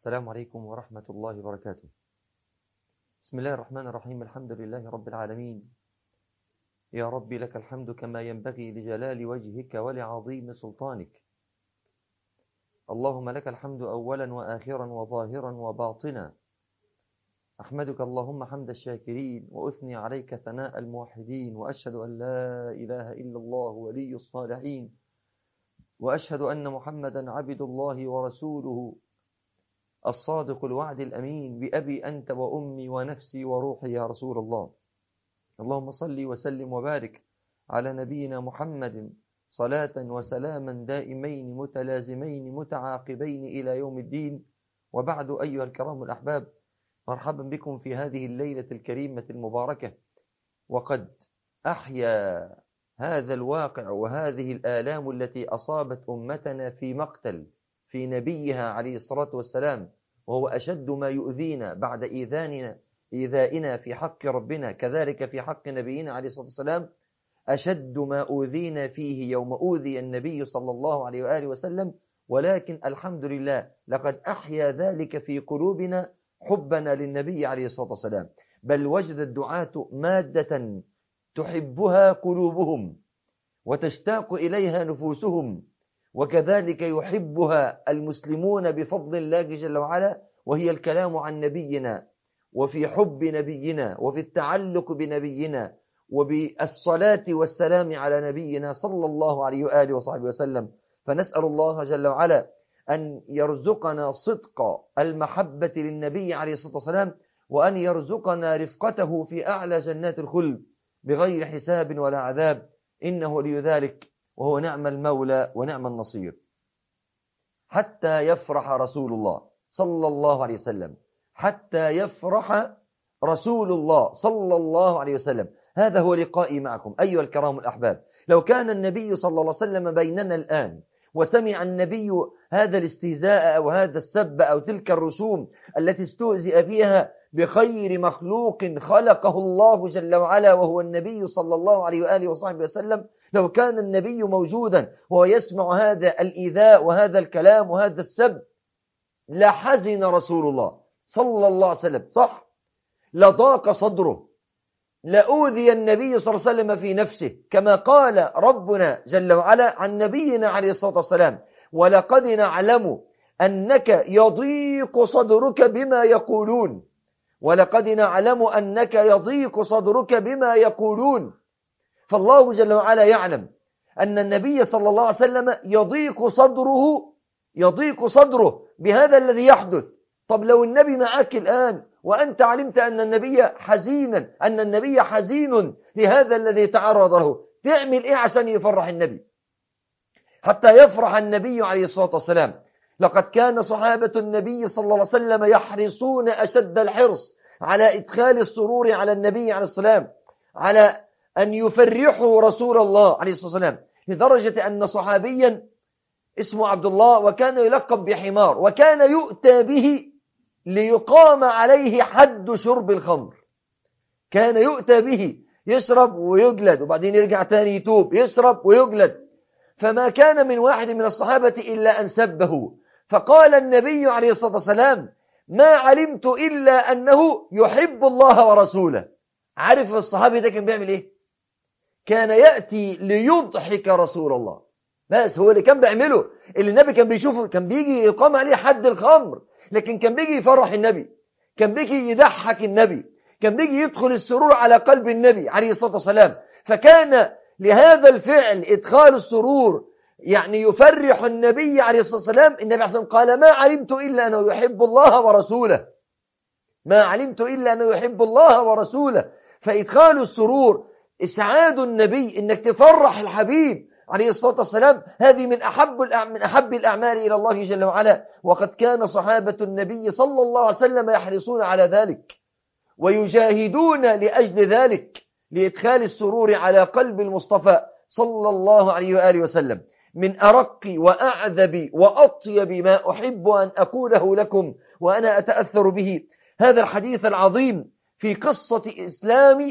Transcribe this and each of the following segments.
السلام عليكم ورحمة الله وبركاته بسم الله الرحمن الرحيم الحمد لله رب العالمين يا رب لك الحمد كما ينبغي لجلال وجهك ولعظيم سلطانك اللهم لك الحمد أولا وآخرا وظاهرا وباطنا أحمدك اللهم حمد الشاكرين وأثني عليك ثناء الموحدين وأشهد أن لا إله إلا الله ولي الصالحين وأشهد أن محمدا عبد الله ورسوله الصادق الوعد الأمين بأبي أنت وأمي ونفسي وروحي يا رسول الله اللهم صل وسلم وبارك على نبينا محمد صلاة وسلاما دائمين متلازمين متعاقبين إلى يوم الدين وبعد أيها الكرام الأحباب مرحبا بكم في هذه الليلة الكريمة المباركة وقد أحيا هذا الواقع وهذه الآلام التي أصابت أمتنا في مقتل في نبيها عليه الصلاة والسلام وهو أشد ما يؤذينا بعد إيذاننا إيذائنا في حق ربنا كذلك في حق نبينا عليه الصلاة والسلام أشد ما أوذينا فيه يوم أوذي النبي صلى الله عليه وآله وسلم ولكن الحمد لله لقد أحيا ذلك في قلوبنا حبنا للنبي عليه الصلاة والسلام بل وجد الدعاة مادة تحبها قلوبهم وتشتاق إليها نفوسهم وكذلك يحبها المسلمون بفضل الله جل وعلا وهي الكلام عن نبينا وفي حب نبينا وفي التعلق بنبينا وبالصلاة والسلام على نبينا صلى الله عليه وآله وصحبه وسلم فنسأل الله جل وعلا أن يرزقنا صدق المحبة للنبي عليه الصلاة والسلام وأن يرزقنا رفقته في أعلى جنات الخلد بغير حساب ولا عذاب إنه لي ذلك وهو نعم المولى ونعم النصير حتى يفرح رسول الله صلى الله عليه وسلم حتى يفرح رسول الله صلى الله عليه وسلم هذا هو لقائي معكم أيها الكرام الأحباب لو كان النبي صلى الله عليه وسلم بيننا الآن وسمع النبي هذا الاستهزاء أو هذا السب أو تلك الرسوم التي استهزئ فيها بخير مخلوق خلقه الله جل وعلا وهو النبي صلى الله عليه وآله وصحبه وسلم لو كان النبي موجودا وهو يسمع هذا الإيذاء وهذا الكلام وهذا السب لحزن رسول الله صلى الله عليه وسلم صح لضاق صدره لأوذي النبي صلى الله عليه وسلم في نفسه كما قال ربنا جل وعلا عن نبينا عليه الصلاة والسلام ولقد نعلم أنك يضيق صدرك بما يقولون ولقد نعلم أنك يضيق صدرك بما يقولون فالله جل وعلا يعلم أن النبي صلى الله عليه وسلم يضيق صدره يضيق صدره بهذا الذي يحدث طب لو النبي معك الآن وأنت علمت أن النبي حزينا أن النبي حزين لهذا الذي تعرض له تعمل إيه عشان يفرح النبي حتى يفرح النبي عليه الصلاة والسلام لقد كان صحابة النبي صلى الله عليه وسلم يحرصون أشد الحرص على إدخال السرور على النبي عليه السلام على أن يفرحوا رسول الله عليه الصلاة والسلام لدرجة أن صحابيا اسمه عبد الله وكان يلقب بحمار وكان يؤتى به ليقام عليه حد شرب الخمر كان يؤتى به يشرب ويجلد وبعدين يرجع تاني يتوب يشرب ويجلد فما كان من واحد من الصحابة إلا أن سبه فقال النبي عليه الصلاة والسلام ما علمت إلا أنه يحب الله ورسوله عارف الصحابي ده كان بيعمل إيه كان يأتي ليضحك رسول الله بس هو اللي كان بيعمله اللي النبي كان بيشوفه كان بيجي يقام عليه حد الخمر لكن كان بيجي يفرح النبي كان بيجي يضحك النبي كان بيجي يدخل السرور على قلب النبي عليه الصلاة والسلام فكان لهذا الفعل إدخال السرور يعني يفرح النبي عليه الصلاة والسلام النبي عليه الصلاة والسلام قال ما علمت إلا أنه يحب الله ورسوله ما علمت إلا أنه يحب الله ورسوله فإدخال السرور إسعاد النبي إنك تفرح الحبيب عليه الصلاة والسلام هذه من أحب من أحب الأعمال إلى الله جل وعلا وقد كان صحابة النبي صلى الله عليه وسلم يحرصون على ذلك ويجاهدون لأجل ذلك لإدخال السرور على قلب المصطفى صلى الله عليه وآله وسلم من أرق وأعذب وأطيب ما أحب أن أقوله لكم وأنا أتأثر به هذا الحديث العظيم في قصة إسلام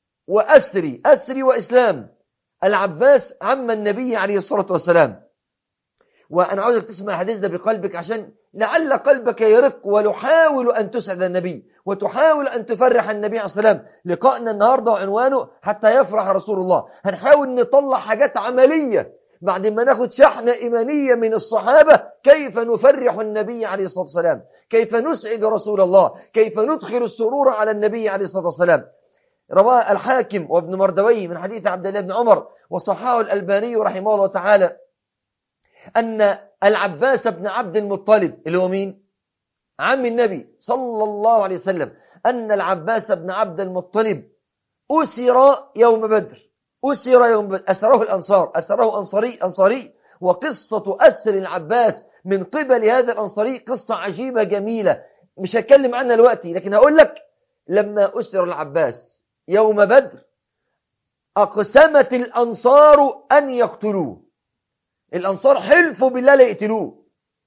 وأسري أسري وإسلام العباس عم النبي عليه الصلاة والسلام وأنا عاوزك تسمع الحديث ده بقلبك عشان لعل قلبك يرق ونحاول أن تسعد النبي وتحاول أن تفرح النبي عليه الصلاة والسلام لقائنا النهاردة وعنوانه حتى يفرح رسول الله هنحاول نطلع حاجات عملية بعد ما ناخد شحنة إيمانية من الصحابة كيف نفرح النبي عليه الصلاة والسلام كيف نسعد رسول الله كيف ندخل السرور على النبي عليه الصلاة والسلام رواه الحاكم وابن مردوي من حديث عبد الله بن عمر وصححه الألباني رحمه الله تعالى أن العباس بن عبد المطلب اللي هو مين؟ عم النبي صلى الله عليه وسلم أن العباس بن عبد المطلب أسر يوم بدر أسر يوم بدر أسره الأنصار أسره أنصاري أنصاري وقصة أسر العباس من قبل هذا الأنصاري قصة عجيبة جميلة مش هتكلم عنها دلوقتي لكن هقول لك لما أسر العباس يوم بدر أقسمت الأنصار أن يقتلوه الأنصار حلفوا بالله لا يقتلوه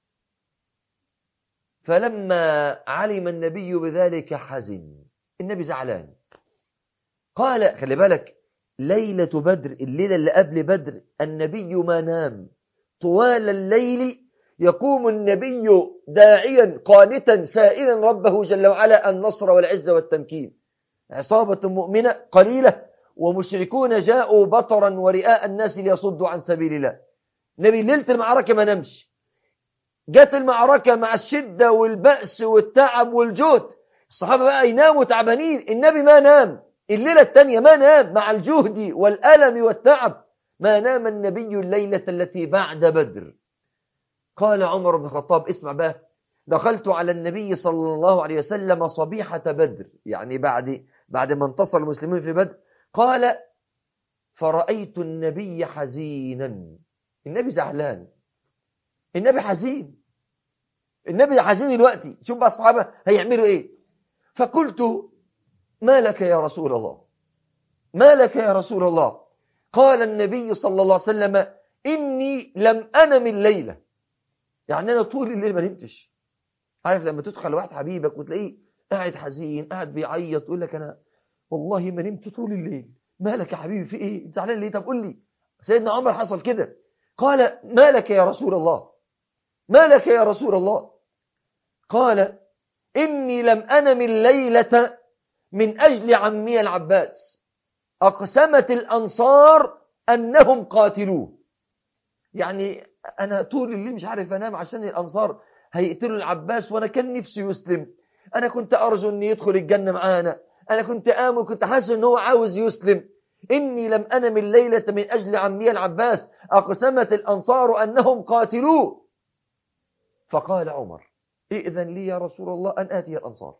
فلما علم النبي بذلك حزن النبي زعلان قال خلي بالك ليلة بدر الليلة اللي قبل بدر النبي ما نام طوال الليل يقوم النبي داعيا قانتا سائلا ربه جل وعلا النصر والعزة والتمكين عصابة مؤمنة قليلة ومشركون جاءوا بطرا ورئاء الناس ليصدوا عن سبيل الله نبي ليلة المعركة ما نمش جت المعركة مع الشدة والبأس والتعب والجهد الصحابة بقى يناموا تعبانين النبي ما نام الليلة الثانية ما نام مع الجهد والألم والتعب ما نام النبي الليلة التي بعد بدر قال عمر بن الخطاب اسمع بقى دخلت على النبي صلى الله عليه وسلم صبيحة بدر يعني بعد بعد ما انتصر المسلمين في بدر قال فرأيت النبي حزينا النبي زعلان النبي حزين النبي حزين دلوقتي شوف بقى الصحابة هيعملوا ايه فقلت ما لك يا رسول الله ما لك يا رسول الله قال النبي صلى الله عليه وسلم إني لم أنم الليلة يعني أنا طول الليل ما نمتش عارف لما تدخل واحد حبيبك وتلاقيه قاعد حزين قاعد بيعيط يقول لك أنا والله ما نمت طول الليل مالك يا حبيبي في إيه أنت زعلان ليه طب قول لي سيدنا عمر حصل كده قال ما لك يا رسول الله ما لك يا رسول الله قال إني لم أنم الليلة من أجل عمي العباس أقسمت الأنصار أنهم قاتلوه يعني أنا طول الليل مش عارف أنام عشان الأنصار هيقتلوا العباس وأنا كان نفسي يسلم أنا كنت أرجو أن يدخل الجنة معانا أنا كنت آمن كنت حاسس أنه هو عاوز يسلم إني لم أنم الليلة من أجل عمي العباس أقسمت الأنصار أنهم قاتلوه فقال عمر إذن لي يا رسول الله أن آتي الأنصار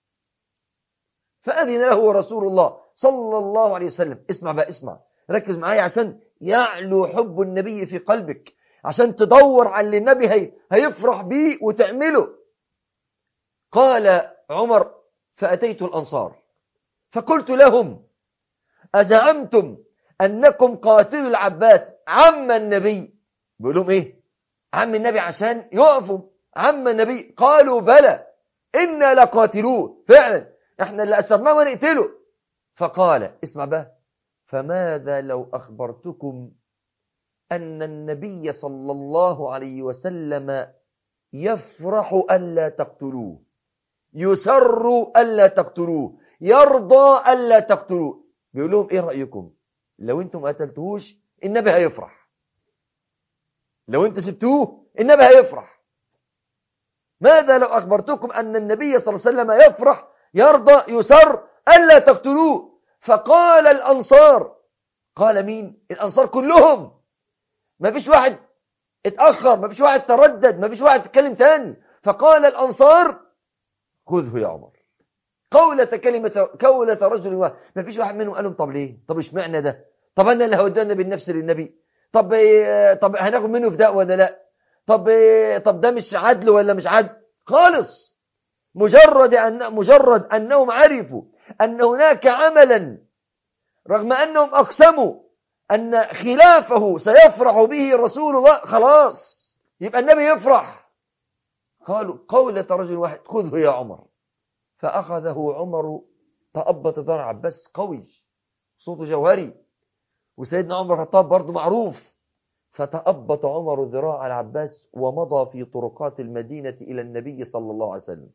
فأذن له رسول الله صلى الله عليه وسلم اسمع بقى اسمع ركز معايا عشان يعلو حب النبي في قلبك عشان تدور على اللي النبي هي هيفرح بيه وتعمله قال عمر فأتيت الأنصار فقلت لهم أزعمتم أنكم قاتلوا العباس عم النبي بيقول لهم إيه عم النبي عشان يقفوا عم النبي قالوا بلى إنا لقاتلوه فعلا احنا اللي أسرناه ونقتله فقال اسمع بقى فماذا لو أخبرتكم أن النبي صلى الله عليه وسلم يفرح ألا تقتلوه يسر ألا تقتلوه يرضى ألا تقتلوه بيقول لهم إيه رأيكم لو أنتم قتلتوش النبي هيفرح لو أنت سبتوه النبي هيفرح ماذا لو أخبرتكم أن النبي صلى الله عليه وسلم يفرح يرضى يسر ألا تقتلوه فقال الأنصار قال مين الأنصار كلهم ما فيش واحد اتأخر ما فيش واحد تردد ما فيش واحد تكلم تاني فقال الأنصار خذه يا عمر قولة كلمة قولة رجل واحد ما فيش واحد منهم قال لهم طب ليه طب اشمعنى ده طب أنا اللي هودانا بالنفس للنبي طب طب هناخد منه فداء ولا لا طب طب ده مش عدل ولا مش عدل خالص مجرد أن مجرد أنهم عرفوا أن هناك عملا رغم أنهم أقسموا أن خلافه سيفرح به رسول الله خلاص يبقى النبي يفرح قالوا قولة رجل واحد خذه يا عمر فأخذه عمر تأبط ذر عباس قوي صوته جوهري وسيدنا عمر الخطاب برضه معروف فتأبط عمر ذراع العباس ومضى في طرقات المدينة إلى النبي صلى الله عليه وسلم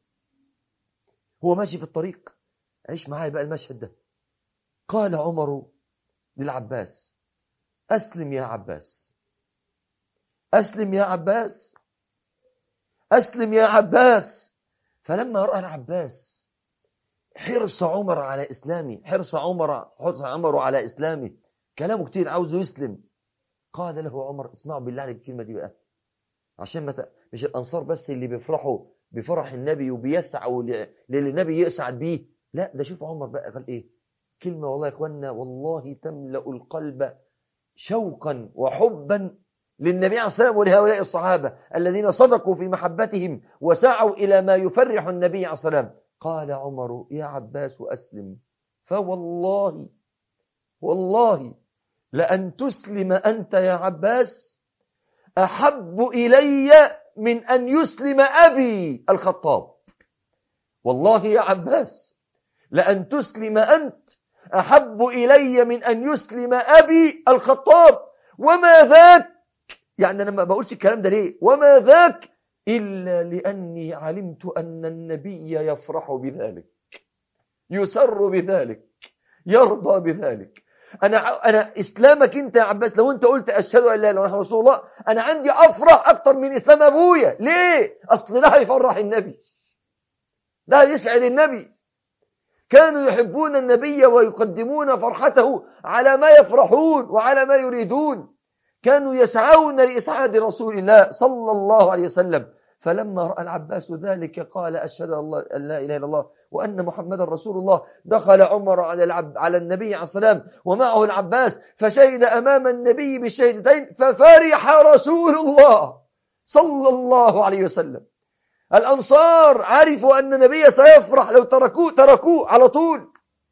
هو ماشي في الطريق عيش معايا بقى المشهد ده قال عمر للعباس أسلم يا عباس أسلم يا عباس أسلم يا عباس فلما رأى العباس حرص عمر على إسلامه حرص عمر حرص عمر على إسلامه كلامه كتير عاوزه يسلم قال له عمر اسمعوا بالله عليك الكلمة دي بقى عشان ما ت... مش الأنصار بس اللي بيفرحوا بفرح النبي وبيسعوا ل... للي النبي يسعد بيه لا ده شوف عمر بقى قال ايه كلمة والله يا اخوانا والله تملأ القلب شوقا وحبا للنبي عليه الصلاة والسلام ولهؤلاء الصحابة الذين صدقوا في محبتهم وسعوا إلى ما يفرح النبي عليه الصلاة والسلام قال عمر يا عباس أسلم فوالله والله لأن تسلم أنت يا عباس أحب إلي من أن يسلم أبي الخطاب والله يا عباس لأن تسلم أنت أحب إلي من أن يسلم أبي الخطاب وما ذاك يعني أنا ما بقولش الكلام ده ليه وما ذاك إلا لأني علمت أن النبي يفرح بذلك يسر بذلك يرضى بذلك أنا أنا إسلامك أنت يا عباس لو أنت قلت أشهد أن لا إله إلا الله رسول الله أنا عندي أفرح أكتر من إسلام أبويا ليه؟ أصل ده هيفرح النبي ده يسعد النبي كانوا يحبون النبي ويقدمون فرحته على ما يفرحون وعلى ما يريدون كانوا يسعون لإسعاد رسول الله صلى الله عليه وسلم فلما رأى العباس ذلك قال أشهد أن لا إله إلا الله وأن محمد رسول الله دخل عمر على, العب على النبي عليه السلام ومعه العباس فشهد أمام النبي بالشهدتين ففرح رسول الله صلى الله عليه وسلم الأنصار عرفوا أن النبي سيفرح لو تركوه تركوه على طول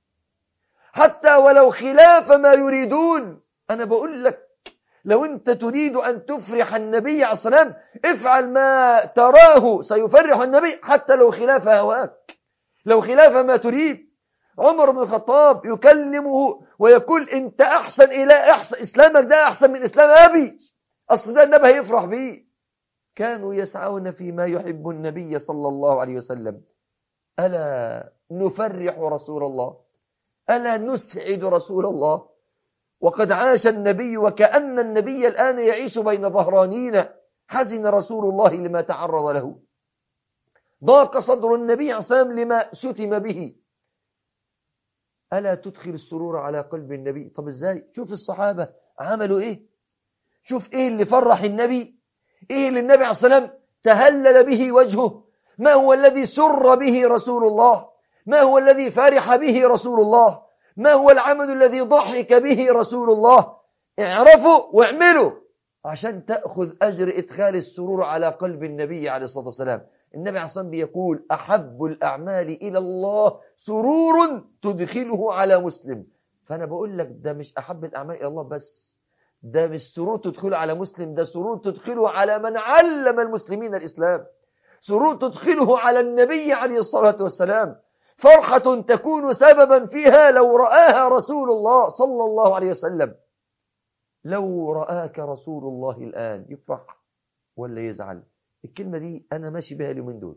حتى ولو خلاف ما يريدون أنا بقول لك لو أنت تريد أن تفرح النبي عليه السلام افعل ما تراه سيفرح النبي حتى لو خلاف هواك لو خلاف ما تريد عمر بن الخطاب يكلمه ويقول انت احسن الى احسن اسلامك ده احسن من اسلام ابي اصل ده النبي هيفرح بيه كانوا يسعون فيما يحب النبي صلى الله عليه وسلم الا نفرح رسول الله الا نسعد رسول الله وقد عاش النبي وكأن النبي الآن يعيش بين ظهرانين حزن رسول الله لما تعرض له ضاق صدر النبي عليه الصلاة والسلام لما شتم به ألا تدخل السرور على قلب النبي طب إزاي شوف الصحابة عملوا إيه شوف إيه اللي فرح النبي إيه اللي النبي عليه الصلاة والسلام تهلل به وجهه ما هو الذي سر به رسول الله ما هو الذي فرح به رسول الله ما هو العمل الذي ضحك به رسول الله اعرفوا واعملوا عشان تأخذ أجر إدخال السرور على قلب النبي عليه الصلاة والسلام النبي عليه الصلاة والسلام بيقول أحب الأعمال إلى الله سرور تدخله على مسلم فأنا بقول لك ده مش أحب الأعمال إلى الله بس ده مش سرور تدخله على مسلم ده سرور تدخله على من علم المسلمين الإسلام سرور تدخله على النبي عليه الصلاة والسلام فرحة تكون سببا فيها لو رآها رسول الله صلى الله عليه وسلم لو رآك رسول الله الآن يفرح ولا يزعل الكلمة دي أنا ماشي بها اليومين دول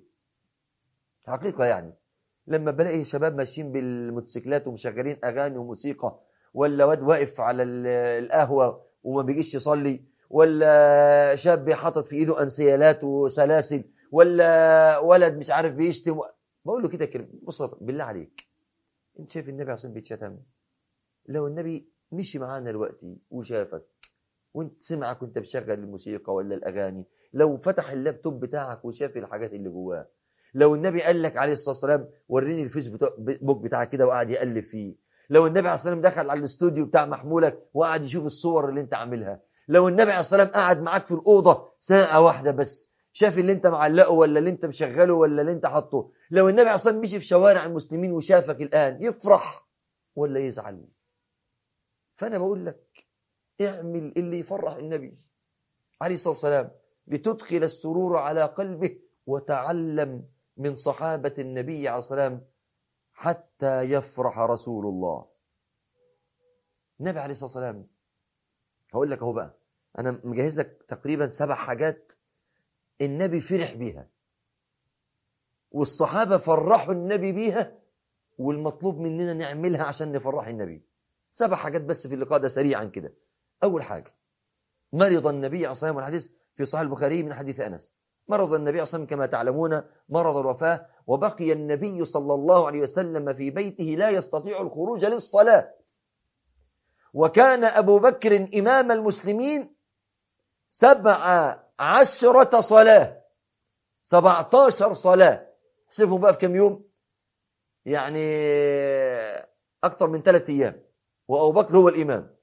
حقيقة يعني لما بلاقي شباب ماشيين بالموتوسيكلات ومشغلين أغاني وموسيقى ولا واد واقف على القهوة وما بيجيش يصلي ولا شاب حاطط في إيده أنسيالات وسلاسل ولا ولد مش عارف بيشتم بقول له كده كلمة بص بالله عليك انت شايف النبي عشان بيتشتم لو النبي مشي معانا دلوقتي وشافك وانت سمعك وانت بتشغل الموسيقى ولا الاغاني لو فتح اللابتوب بتاعك وشاف الحاجات اللي جواه لو النبي قال لك عليه الصلاه والسلام وريني الفيسبوك بتاعك كده وقعد يقلب فيه لو النبي عليه الصلاه والسلام دخل على الاستوديو بتاع محمولك وقعد يشوف الصور اللي انت عاملها لو النبي عليه الصلاه والسلام قعد معاك في الاوضه ساعه واحده بس شاف اللي انت معلقه ولا اللي انت مشغله ولا اللي انت حاطه لو النبي عليه الصلاه والسلام مشي في شوارع المسلمين وشافك الان يفرح ولا يزعل فانا بقول لك اعمل اللي يفرح النبي عليه الصلاه والسلام لتدخل السرور على قلبه وتعلم من صحابة النبي عليه الصلاة والسلام حتى يفرح رسول الله النبي عليه الصلاة والسلام هقول لك اهو بقى أنا مجهز لك تقريبا سبع حاجات النبي فرح بيها والصحابة فرحوا النبي بيها والمطلوب مننا نعملها عشان نفرح النبي سبع حاجات بس في اللقاء ده سريعا كده أول حاجة مرض النبي عليه الصلاة والسلام والحديث في صحيح البخاري من حديث أنس مرض النبي عليه الصلاة والسلام كما تعلمون مرض الوفاة وبقي النبي صلى الله عليه وسلم في بيته لا يستطيع الخروج للصلاة وكان أبو بكر إمام المسلمين سبع عشرة صلاة سبعتاشر صلاة حسبهم بقى في كم يوم يعني أكثر من ثلاثة أيام وأبو بكر هو الإمام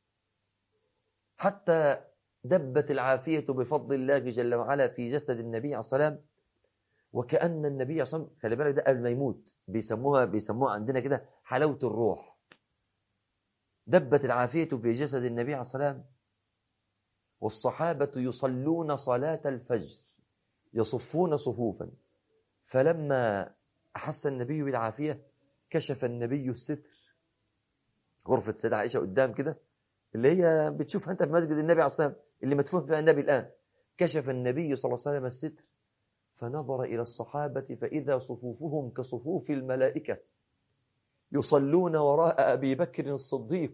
حتى دبت العافية بفضل الله جل وعلا في جسد النبي عليه الصلاة والسلام وكأن النبي عليه الصلاة والسلام خلي بالك ده قبل ما يموت بيسموها بيسموها عندنا كده حلاوة الروح دبت العافية في جسد النبي عليه الصلاة والسلام والصحابة يصلون صلاة الفجر يصفون صفوفا فلما أحس النبي بالعافية كشف النبي الستر غرفة سيدة عائشة قدام كده اللي هي بتشوفها أنت في مسجد النبي عليه الصلاة والسلام اللي مدفون فيها النبي الآن كشف النبي صلى الله عليه وسلم الستر فنظر إلى الصحابة فإذا صفوفهم كصفوف الملائكة يصلون وراء أبي بكر الصديق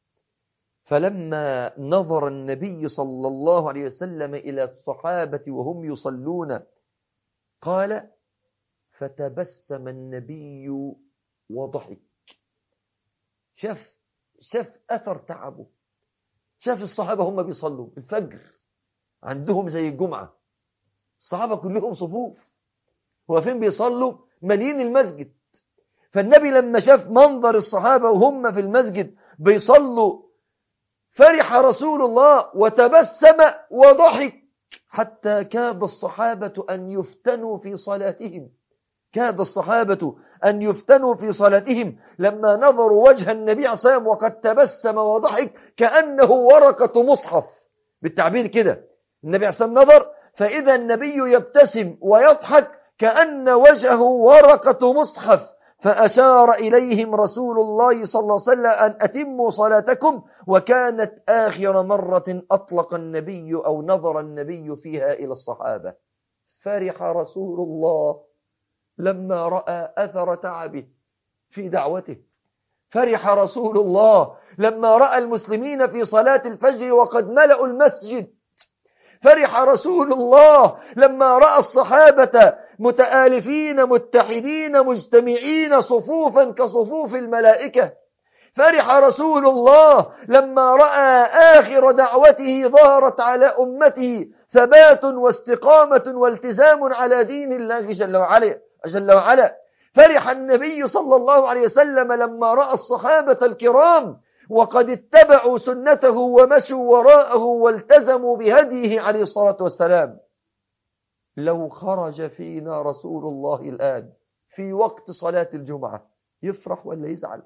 فلما نظر النبي صلى الله عليه وسلم إلى الصحابة وهم يصلون قال فتبسم النبي وضحك شاف شاف أثر تعبه شاف الصحابة هم بيصلوا الفجر عندهم زي الجمعة الصحابة كلهم صفوف واقفين بيصلوا مليين المسجد فالنبي لما شاف منظر الصحابة وهم في المسجد بيصلوا فرح رسول الله وتبسم وضحك حتى كاد الصحابة أن يفتنوا في صلاتهم كاد الصحابة أن يفتنوا في صلاتهم لما نظروا وجه النبي عليه الصلاة والسلام وقد تبسم وضحك كأنه ورقة مصحف بالتعبير كده النبي عليه الصلاة والسلام نظر فإذا النبي يبتسم ويضحك كأن وجهه ورقة مصحف فأشار إليهم رسول الله صلى الله عليه وسلم أن أتموا صلاتكم وكانت آخر مرة أطلق النبي أو نظر النبي فيها إلى الصحابة فرح رسول الله لما رأى أثر تعبه في دعوته فرح رسول الله لما رأى المسلمين في صلاة الفجر وقد ملأوا المسجد فرح رسول الله لما رأى الصحابة متآلفين متحدين مجتمعين صفوفا كصفوف الملائكة فرح رسول الله لما رأى آخر دعوته ظهرت على أمته ثبات واستقامة والتزام على دين الله جل وعلا جل وعلا فرح النبي صلى الله عليه وسلم لما رأى الصحابة الكرام وقد اتبعوا سنته ومشوا وراءه والتزموا بهديه عليه الصلاة والسلام لو خرج فينا رسول الله الآن في وقت صلاة الجمعة يفرح ولا يزعل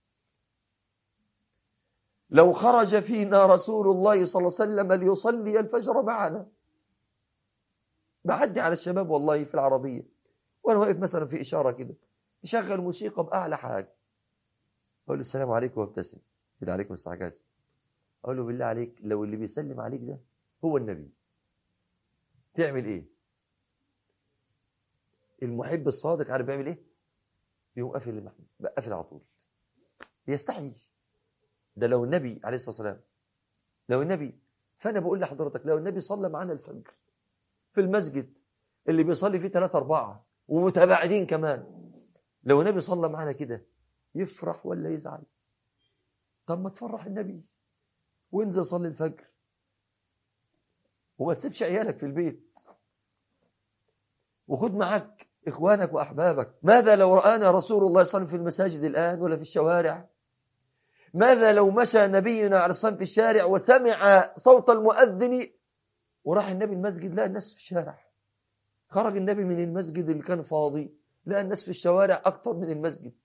لو خرج فينا رسول الله صلى الله عليه وسلم ليصلي الفجر معنا بعدي على الشباب والله في العربية وأنا واقف مثلا في إشارة كده يشغل موسيقى بأعلى حاجة أقول له السلام عليكم وابتسم بالله عليكم السعجات أقول له بالله عليك لو اللي بيسلم عليك ده هو النبي تعمل إيه المحب الصادق عارف بيعمل إيه يقوم قافل المحمد قافل على طول يستحي ده لو النبي عليه الصلاة والسلام لو النبي فأنا بقول لحضرتك لو النبي صلى معانا الفجر في المسجد اللي بيصلي فيه ثلاثة أربعة ومتباعدين كمان لو النبي صلى معانا كده يفرح ولا يزعل طب ما تفرح النبي وانزل صلي الفجر وما تسيبش عيالك في البيت وخد معك إخوانك وأحبابك ماذا لو رآنا رسول الله صلى الله عليه وسلم في المساجد الآن ولا في الشوارع ماذا لو مشى نبينا عليه الصلاة في الشارع وسمع صوت المؤذن وراح النبي المسجد لقى الناس في الشارع خرج النبي من المسجد اللي كان فاضي لقى الناس في الشوارع أكتر من المسجد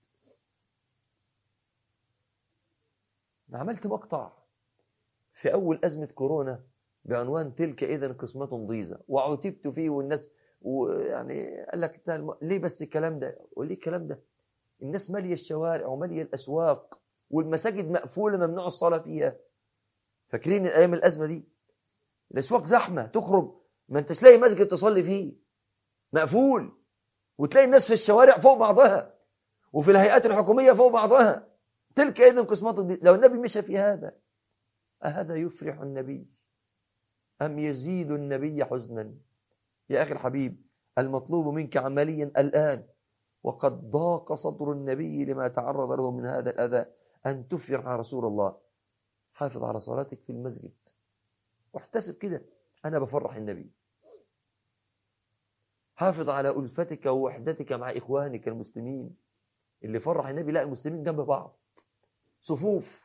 أنا عملت مقطع في أول أزمة كورونا بعنوان تلك إذا قسمة ضيزة وعتبت فيه والناس ويعني قال لك ليه بس الكلام ده وليه الكلام ده الناس مالية الشوارع ومالية الأسواق والمساجد مقفولة ممنوع الصلاة فيها فاكرين أيام الأزمة دي الأسواق زحمة تخرج ما انتش لاقي مسجد تصلي فيه مقفول وتلاقي الناس في الشوارع فوق بعضها وفي الهيئات الحكومية فوق بعضها تلك أيضا قسمات لو النبي مشى في هذا أهذا يفرح النبي أم يزيد النبي حزنا يا أخي الحبيب المطلوب منك عمليا الآن وقد ضاق صدر النبي لما تعرض له من هذا الأذى أن تفرح رسول الله حافظ على صلاتك في المسجد واحتسب كده أنا بفرح النبي حافظ على ألفتك ووحدتك مع إخوانك المسلمين اللي فرح النبي لا المسلمين جنب بعض صفوف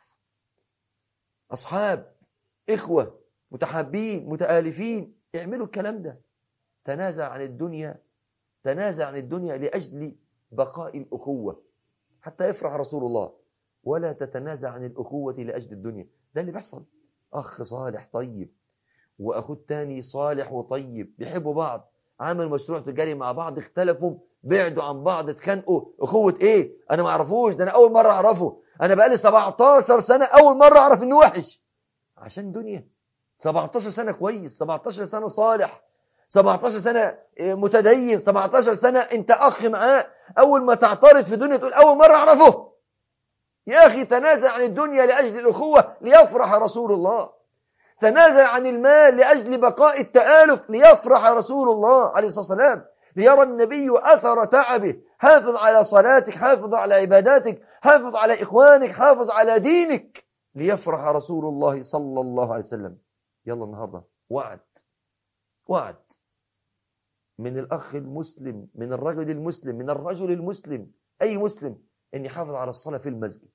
أصحاب إخوة متحابين متآلفين اعملوا الكلام ده تنازع عن الدنيا تنازع عن الدنيا لأجل بقاء الأخوة حتى يفرح رسول الله ولا تتنازع عن الأخوة لأجل الدنيا ده اللي بيحصل أخ صالح طيب وأخوه التاني صالح وطيب بيحبوا بعض عمل مشروع تجاري مع بعض اختلفوا بعدوا عن بعض اتخانقوا أخوة إيه أنا ما أعرفوش ده أنا أول مرة أعرفه أنا بقالي 17 سنة أول مرة أعرف إنه وحش عشان دنيا 17 سنة كويس 17 سنة صالح 17 سنة متدين 17 سنة انت اخ معاه اول ما تعترض في الدنيا تقول اول مرة اعرفه يا اخي تنازع عن الدنيا لاجل الاخوة ليفرح رسول الله تنازع عن المال لاجل بقاء التآلف ليفرح رسول الله عليه الصلاة والسلام ليرى النبي اثر تعبه حافظ على صلاتك حافظ على عباداتك حافظ على اخوانك حافظ على دينك ليفرح رسول الله صلى الله عليه وسلم يلا النهارده وعد وعد من الأخ المسلم من الرجل المسلم من الرجل المسلم أي مسلم أن يحافظ على الصلاة في المسجد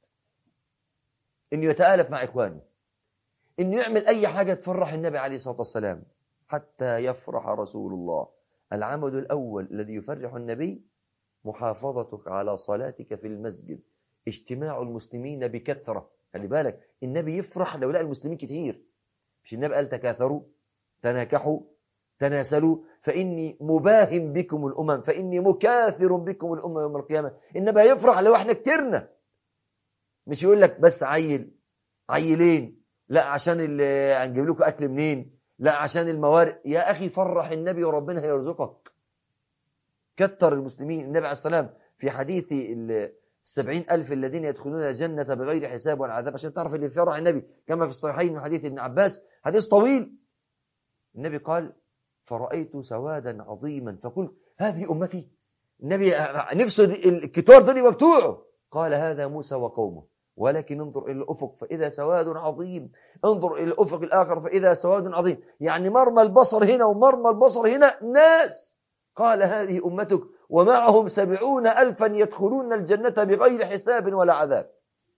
أنه يتآلف مع إخوانه أنه يعمل أي حاجة تفرح النبي عليه الصلاة والسلام حتى يفرح رسول الله العمل الأول الذي يفرح النبي محافظتك على صلاتك في المسجد اجتماع المسلمين بكثرة خلي بالك النبي يفرح لو لقى المسلمين كتير مش النبي قال تكاثروا تناكحوا تناسلوا فإني مباهم بكم الأمم فإني مكاثر بكم الأمم يوم القيامة إنما يفرح لو احنا كترنا مش يقول لك بس عيل عيلين لا عشان اللي هنجيب لكم أكل منين لا عشان الموارد يا أخي فرح النبي وربنا هيرزقك كتر المسلمين النبي عليه السلام في حديث السبعين ألف الذين يدخلون الجنة بغير حساب ولا عذاب عشان تعرف اللي فرح النبي كما في الصحيحين من حديث ابن عباس حديث طويل النبي قال فرأيت سوادا عظيما فقلت هذه أمتي النبي نفسه الكتار دول يبقى بتوعه قال هذا موسى وقومه ولكن انظر إلى الأفق فإذا سواد عظيم انظر إلى الأفق الآخر فإذا سواد عظيم يعني مرمى البصر هنا ومرمى البصر هنا ناس قال هذه أمتك ومعهم سبعون ألفا يدخلون الجنة بغير حساب ولا عذاب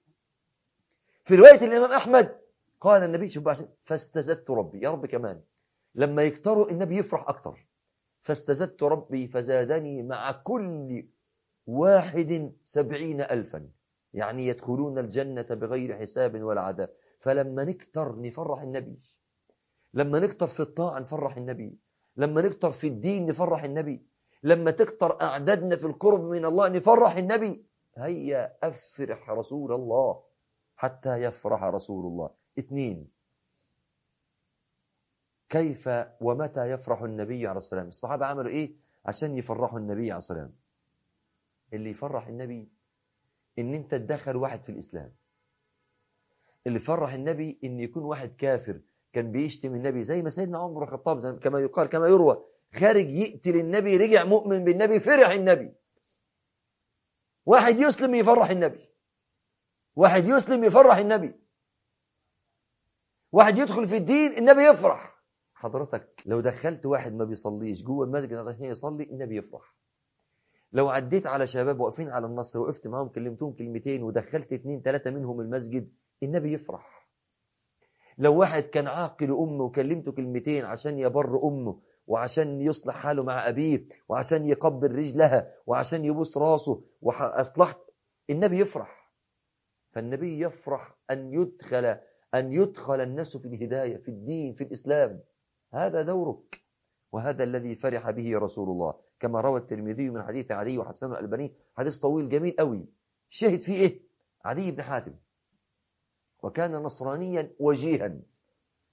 في رواية الإمام أحمد قال النبي شوف فاستزدت ربي يا رب كمان لما يكتروا النبي يفرح أكتر فاستزدت ربي فزادني مع كل واحد سبعين ألفا يعني يدخلون الجنة بغير حساب ولا عذاب فلما نكتر نفرح النبي لما نكتر في الطاعة نفرح النبي لما نكتر في الدين نفرح النبي لما تكتر أعدادنا في القرب من الله نفرح النبي هيا أفرح رسول الله حتى يفرح رسول الله اثنين كيف ومتى يفرح النبي عليه السلام الصحابة عملوا ايه عشان يفرحوا النبي عليه السلام اللي يفرح النبي ان انت تدخل واحد في الاسلام اللي يفرح النبي ان يكون واحد كافر كان بيشتم النبي زي ما سيدنا عمر بن الخطاب كما يقال كما يروى خارج يقتل النبي رجع مؤمن بالنبي فرح النبي واحد يسلم يفرح النبي واحد يسلم يفرح النبي واحد يدخل في الدين النبي يفرح حضرتك لو دخلت واحد ما بيصليش جوه المسجد عشان يصلي النبي يفرح لو عديت على شباب واقفين على النص وقفت معاهم كلمتهم كلمتين ودخلت اتنين تلاتة منهم المسجد النبي يفرح لو واحد كان عاقل أمه وكلمته كلمتين عشان يبر أمه وعشان يصلح حاله مع أبيه وعشان يقبل رجلها وعشان يبوس راسه وأصلحت النبي يفرح فالنبي يفرح أن يدخل أن يدخل الناس في الهداية في الدين في الإسلام هذا دورك وهذا الذي فرح به رسول الله كما روى الترمذي من حديث علي وحسن الألباني حديث طويل جميل قوي شهد فيه إيه علي بن حاتم وكان نصرانيا وجيها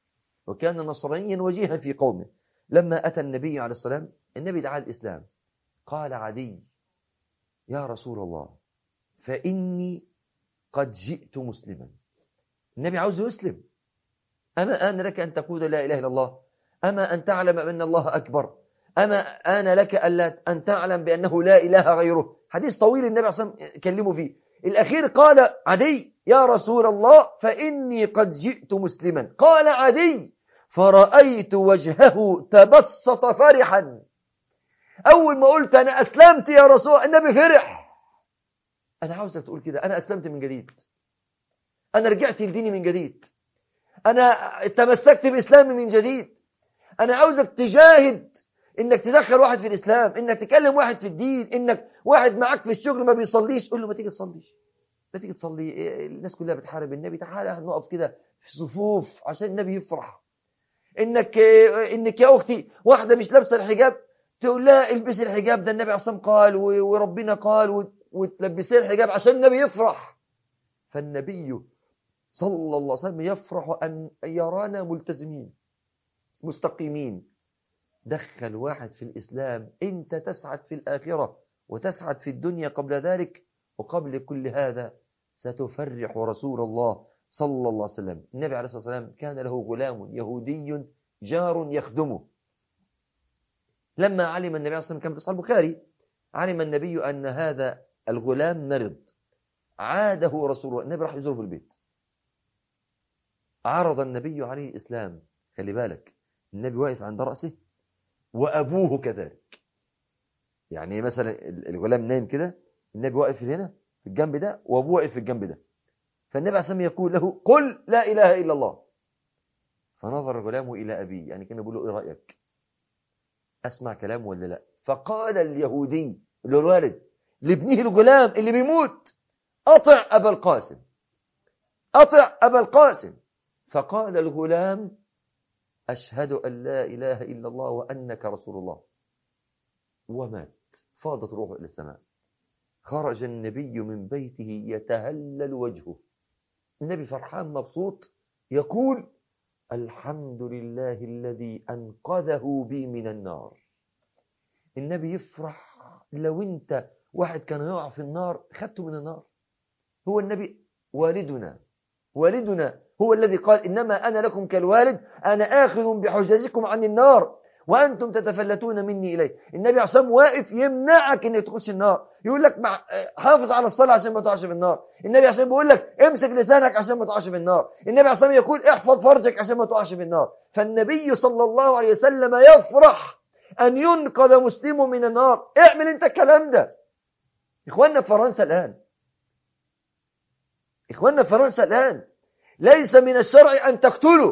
وكان نصرانيا وجيها في قومه لما أتى النبي عليه السلام النبي دعا الإسلام قال عدي يا رسول الله فإني قد جئت مسلما النبي عاوز يسلم أما آن لك أن تقول لا إله إلا الله أما أن تعلم أن الله أكبر أما آن لك أن تعلم بأنه لا إله غيره حديث طويل النبي صلى الله عليه وسلم كلمه فيه الأخير قال عدي يا رسول الله فإني قد جئت مسلما قال عدي فرأيت وجهه تبسط فرحا أول ما قلت أنا أسلمت يا رسول النبي فرح أنا عاوزك تقول كده أنا أسلمت من جديد أنا رجعت لديني من جديد أنا تمسكت بإسلامي من جديد أنا عاوزك تجاهد إنك تدخل واحد في الإسلام إنك تكلم واحد في الدين إنك واحد معاك في الشغل ما بيصليش قول له ما تيجي تصليش ما تيجي تصلي الناس كلها بتحارب النبي تعالى نقف كده في صفوف عشان النبي يفرح إنك إنك يا أختي واحدة مش لابسة الحجاب تقول لها البسي الحجاب ده النبي عصام قال وربنا قال وتلبسيه الحجاب عشان النبي يفرح فالنبي صلى الله عليه وسلم يفرح أن يرانا ملتزمين مستقيمين دخل واحد في الإسلام أنت تسعد في الآخرة وتسعد في الدنيا قبل ذلك وقبل كل هذا ستفرح رسول الله صلى الله عليه وسلم النبي عليه الصلاة والسلام كان له غلام يهودي جار يخدمه لما علم النبي عليه الصلاة والسلام كان في صحيح البخاري علم النبي أن هذا الغلام مرض عاده رسول الله النبي راح يزوره في البيت عرض النبي عليه الإسلام خلي بالك النبي واقف عند رأسه وأبوه كذلك يعني مثلا الغلام نايم كده النبي واقف هنا في الجنب ده وأبوه واقف في الجنب ده فالنبي عليه الصلاة يقول له قل لا إله إلا الله فنظر الغلام إلى أبيه يعني كان بيقول له إيه رأيك أسمع كلامه ولا لا فقال اليهودي اللي هو الوالد لابنه الغلام اللي بيموت أطع أبا القاسم أطع أبا القاسم فقال الغلام أشهد أن لا إله إلا الله وأنك رسول الله ومات فاضت روحه إلى السماء خرج النبي من بيته يتهلل وجهه النبي فرحان مبسوط يقول الحمد لله الذي أنقذه بي من النار النبي يفرح لو انت واحد كان يقع في النار خدته من النار هو النبي والدنا والدنا هو الذي قال إنما أنا لكم كالوالد أنا آخذ بحججكم عن النار وأنتم تتفلتون مني إليه النبي عصام واقف يمنعك أنك تخش النار يقول لك مع... حافظ على الصلاة عشان ما تقعش في النار النبي عصام بيقول لك امسك لسانك عشان ما تقعش في النار النبي عصام يقول احفظ فرجك عشان ما تقعش في النار فالنبي صلى الله عليه وسلم يفرح أن ينقذ مسلم من النار اعمل انت الكلام ده إخواننا في فرنسا الآن إخواننا في فرنسا الآن ليس من الشرع أن تقتلوا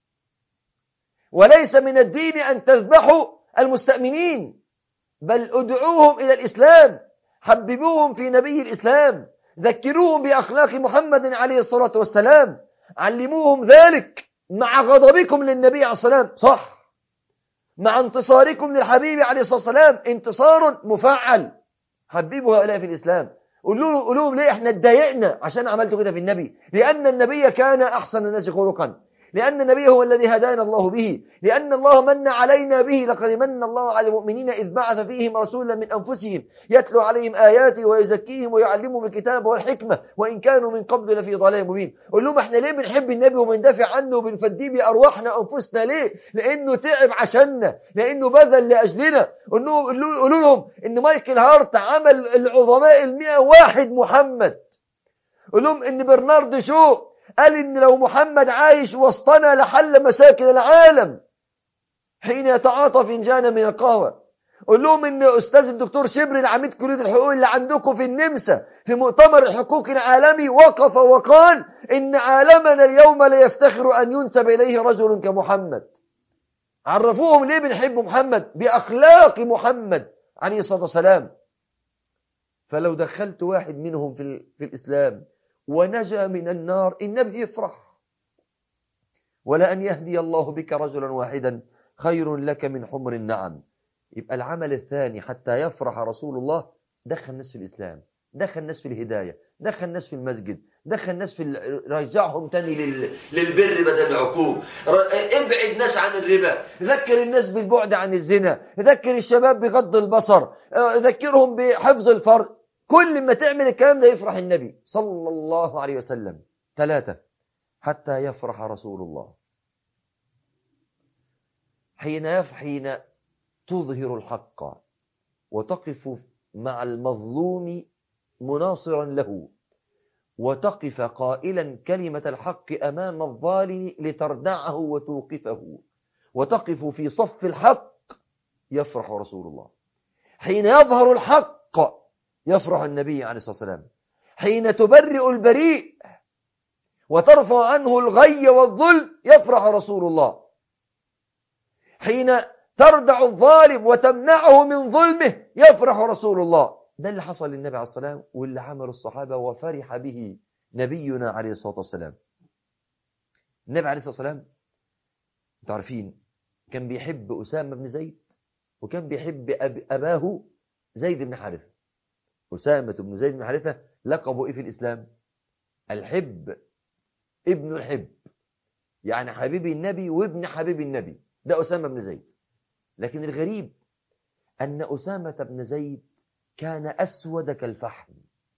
وليس من الدين أن تذبحوا المستأمنين بل ادعوهم إلى الإسلام حببوهم في نبي الإسلام ذكروهم بأخلاق محمد عليه الصلاة والسلام علموهم ذلك مع غضبكم للنبي عليه الصلاة والسلام صح مع انتصاركم للحبيب عليه الصلاة والسلام انتصار مفعل حببوا هؤلاء في الإسلام قولوا له قولوا لهم ليه احنا اتضايقنا عشان عملتوا كده في النبي لأن النبي كان أحسن الناس خلقا لأن النبي هو الذي هدانا الله به لأن الله من علينا به لقد من الله على المؤمنين إذ بعث فيهم رسولا من أنفسهم يتلو عليهم آياته ويزكيهم ويعلمهم الكتاب والحكمة وإن كانوا من قبل لفي ضلال مبين قول لهم احنا ليه بنحب النبي وبندافع عنه وبنفديه بأرواحنا وأنفسنا ليه لأنه تعب عشاننا لأنه بذل لأجلنا قولوا لهم إن مايكل هارت عمل العظماء المئة واحد محمد قول لهم إن برنارد شو قال إن لو محمد عايش وسطنا لحل مشاكل العالم حين يتعاطى فنجانا من القهوة قول لهم إن أستاذ الدكتور شبري العميد كلية الحقوق اللي عندكم في النمسا في مؤتمر الحقوق العالمي وقف وقال إن عالمنا اليوم لا يفتخر أن ينسب إليه رجل كمحمد عرفوهم ليه بنحب محمد بأخلاق محمد عليه الصلاة والسلام فلو دخلت واحد منهم في, في الإسلام ونجا من النار النبي يفرح ولأن يهدي الله بك رجلا واحدا خير لك من حمر النعم يبقى العمل الثاني حتى يفرح رسول الله دخل الناس في الإسلام دخل الناس في الهداية دخل الناس في المسجد دخل الناس في ال- رجعهم تاني لل... للبر بدل العقوق ر- ابعد ناس عن الربا ذكر الناس بالبعد عن الزنا ذكر الشباب بغض البصر آه، ذكرهم بحفظ الفرد كل ما تعمل الكلام ده يفرح النبي صلى الله عليه وسلم ثلاثة حتى يفرح رسول الله حين يف حين تظهر الحق وتقف مع المظلوم مناصرا له وتقف قائلا كلمة الحق أمام الظالم لتردعه وتوقفه وتقف في صف الحق يفرح رسول الله حين يظهر الحق يفرح النبي عليه الصلاة والسلام حين تبرئ البريء وترفع عنه الغي والظلم يفرح رسول الله حين تردع الظالم وتمنعه من ظلمه يفرح رسول الله ده اللي حصل للنبي عليه الصلاة والسلام واللي عمله الصحابة وفرح به نبينا عليه الصلاة والسلام النبي عليه الصلاة والسلام انتوا عارفين كان بيحب أسامة بن زيد وكان بيحب أب أباه زيد بن حارثة أسامة بن زيد بن حارثة لقبه إيه في الإسلام الحب ابن الحب يعني حبيب النبي وابن حبيب النبي ده أسامة بن زيد لكن الغريب أن أسامة بن زيد كان أسود كالفحم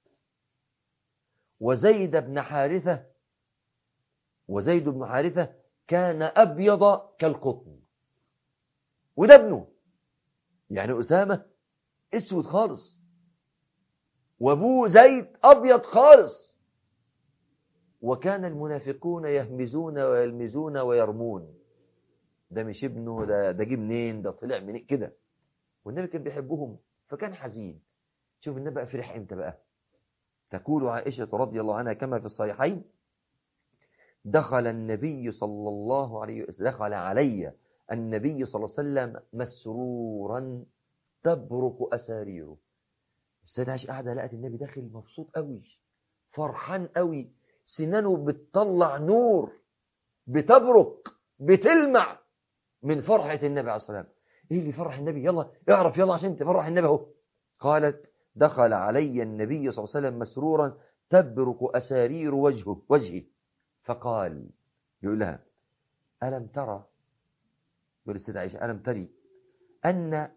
وزيد بن حارثة وزيد بن حارثة كان أبيض كالقطن وده ابنه يعني أسامة اسود خالص وابوه زيد أبيض خالص وكان المنافقون يهمزون ويلمزون ويرمون ده مش ابنه ده ده جه منين ده طلع من كده والنبي كان بيحبهم فكان حزين شوف النبي بقى فرح امتى بقى تقول عائشة رضي الله عنها كما في الصحيحين دخل النبي صلى الله عليه وسلم دخل علي النبي صلى الله عليه وسلم مسرورا تبرق أساريره السيدة عائشة قاعدة لقت النبي داخل مبسوط قوي فرحان قوي سنانه بتطلع نور بتبرق بتلمع من فرحة النبي عليه الصلاة والسلام ايه اللي فرح النبي يلا اعرف يلا عشان تفرح النبي اهو قالت دخل علي النبي صلى الله عليه وسلم مسرورا تبرق أسارير وجهه وجهه فقال يقول لها ألم ترى يقول السيدة عائشة ألم تري أن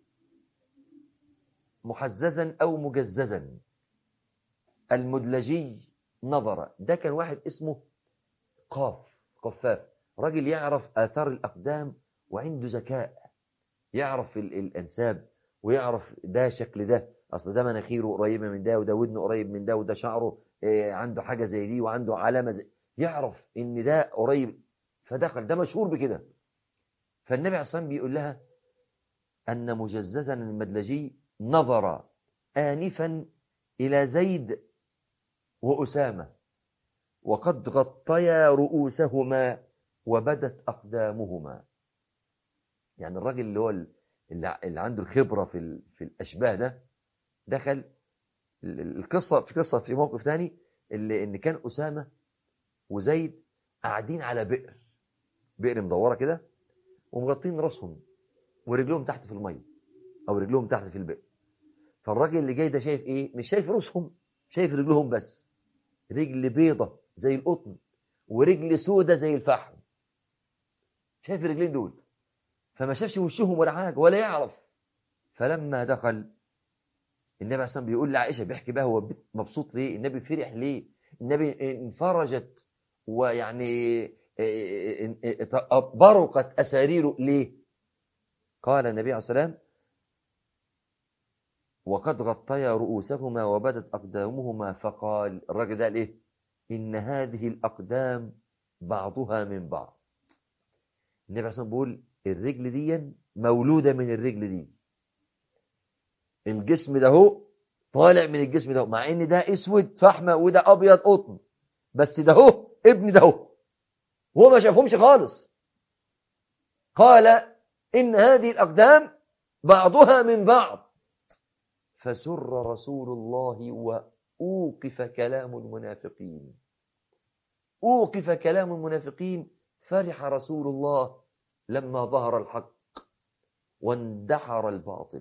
محززا أو مجززا المدلجي نظر ده كان واحد اسمه قاف قفاف راجل يعرف آثار الأقدام وعنده ذكاء يعرف ال- الأنساب ويعرف ده شكل ده أصل ده مناخيره قريبة من ده وده ودنه قريب من ده وده شعره آه، عنده حاجة زي دي وعنده علامة زي يعرف إن ده قريب فدخل ده مشهور بكده فالنبي عليه الصلاة والسلام بيقول لها أن مجززا المدلجي نظر آنفا إلى زيد وأسامة وقد غطيا رؤوسهما وبدت أقدامهما يعني الراجل اللي هو ال- اللي اللي عنده الخبرة في ال- في الأشباه ده دخل ال- ال- القصة في قصة في موقف تاني اللي إن كان أسامة وزيد قاعدين على بئر بئر مدورة كده ومغطين راسهم ورجلهم تحت في المية أو رجلهم تحت في البئر فالراجل اللي جاي ده شايف إيه مش شايف رؤوسهم شايف رجلهم بس رجل بيضة زي القطن ورجل سودة زي الفحم شايف الرجلين دول فما شافش وشهم ولا حاجة ولا يعرف فلما دخل النبي عليه الصلاة والسلام بيقول لعائشة بيحكي بقى هو مبسوط ليه النبي فرح ليه النبي انفرجت ويعني برقت أساريره ليه قال النبي عليه الصلاة والسلام وقد غطيا رؤوسهما وبدت أقدامهما فقال الراجل ده قال إيه إن هذه الأقدام بعضها من بعض النبي عليه الصلاة والسلام بيقول الرجل دي مولودة من الرجل دي الجسم ده هو طالع من الجسم ده هو. مع ان ده اسود فحمة وده ابيض قطن بس ده هو ابن ده هو هو ما شافهمش خالص قال ان هذه الاقدام بعضها من بعض فسر رسول الله واوقف كلام المنافقين اوقف كلام المنافقين فرح رسول الله لما ظهر الحق واندحر الباطل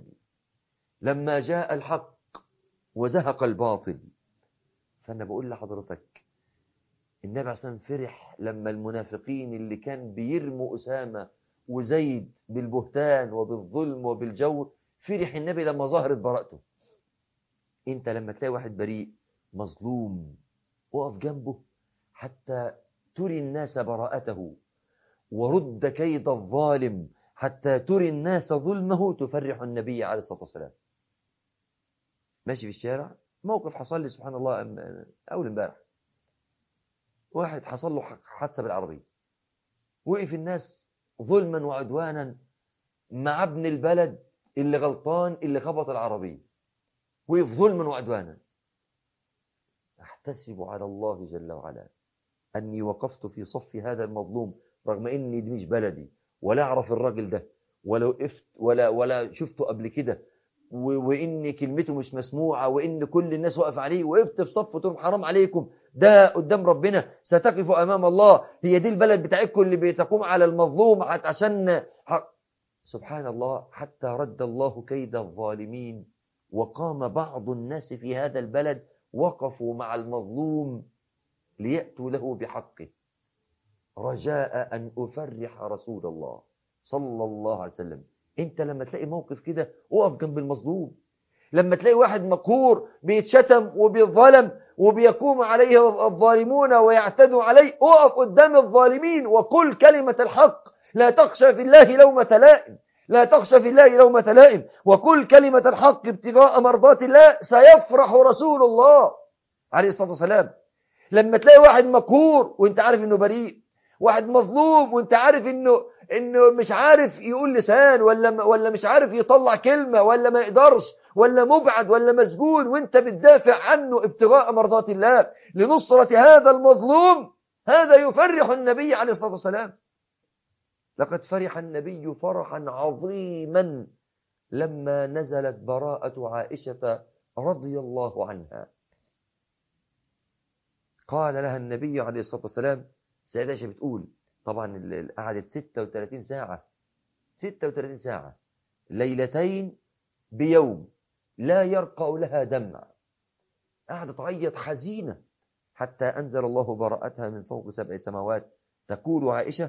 لما جاء الحق وزهق الباطل فأنا بقول لحضرتك النبي عليه الصلاة والسلام فرح لما المنافقين اللي كان بيرموا أسامة وزيد بالبهتان وبالظلم وبالجور فرح النبي لما ظهرت براءته انت لما تلاقي واحد بريء مظلوم وقف جنبه حتى تري الناس براءته ورد كيد الظالم حتى تري الناس ظلمه تفرح النبي عليه الصلاة والسلام ماشي في الشارع موقف حصل لي سبحان الله أول امبارح واحد حصل له حادثة بالعربية وقف الناس ظلما وعدوانا مع ابن البلد اللي غلطان اللي خبط العربية وقف ظلما وعدوانا احتسب على الله جل وعلا أني وقفت في صف هذا المظلوم رغم أني دي مش بلدي ولا أعرف الراجل ده ولا وقفت ولا ولا شفته قبل كده وإن كلمته مش مسموعة وإن كل الناس وقف عليه وقفت في صف وتقول حرام عليكم ده قدام ربنا ستقف أمام الله هي دي البلد بتاعتكم اللي بتقوم على المظلوم عشان سبحان الله حتى رد الله كيد الظالمين وقام بعض الناس في هذا البلد وقفوا مع المظلوم ليأتوا له بحقه رجاء أن أفرح رسول الله صلى الله عليه وسلم انت لما تلاقي موقف كده اقف جنب المظلوم لما تلاقي واحد مقهور بيتشتم وبيظلم وبيقوم عليه الظالمون ويعتدوا عليه اقف قدام الظالمين وقل كلمة الحق لا تخشى في الله لومة لائم لا تخشى في الله لومة لائم وكل كلمة الحق ابتغاء مرضات الله سيفرح رسول الله عليه الصلاة والسلام لما تلاقي واحد مقهور وانت عارف انه بريء واحد مظلوم وانت عارف انه انه مش عارف يقول لسان ولا ولا مش عارف يطلع كلمة ولا ما يقدرش ولا مبعد ولا مسجون وانت بتدافع عنه ابتغاء مرضات الله لنصرة هذا المظلوم هذا يفرح النبي عليه الصلاة والسلام لقد فرح النبي فرحا عظيما لما نزلت براءة عائشة رضي الله عنها قال لها النبي عليه الصلاة والسلام سيدة عائشة بتقول طبعا قعدت 36 ساعة 36 ساعة ليلتين بيوم لا يرقى لها دمع قعدت تعيط حزينة حتى أنزل الله براءتها من فوق سبع سماوات تقول عائشة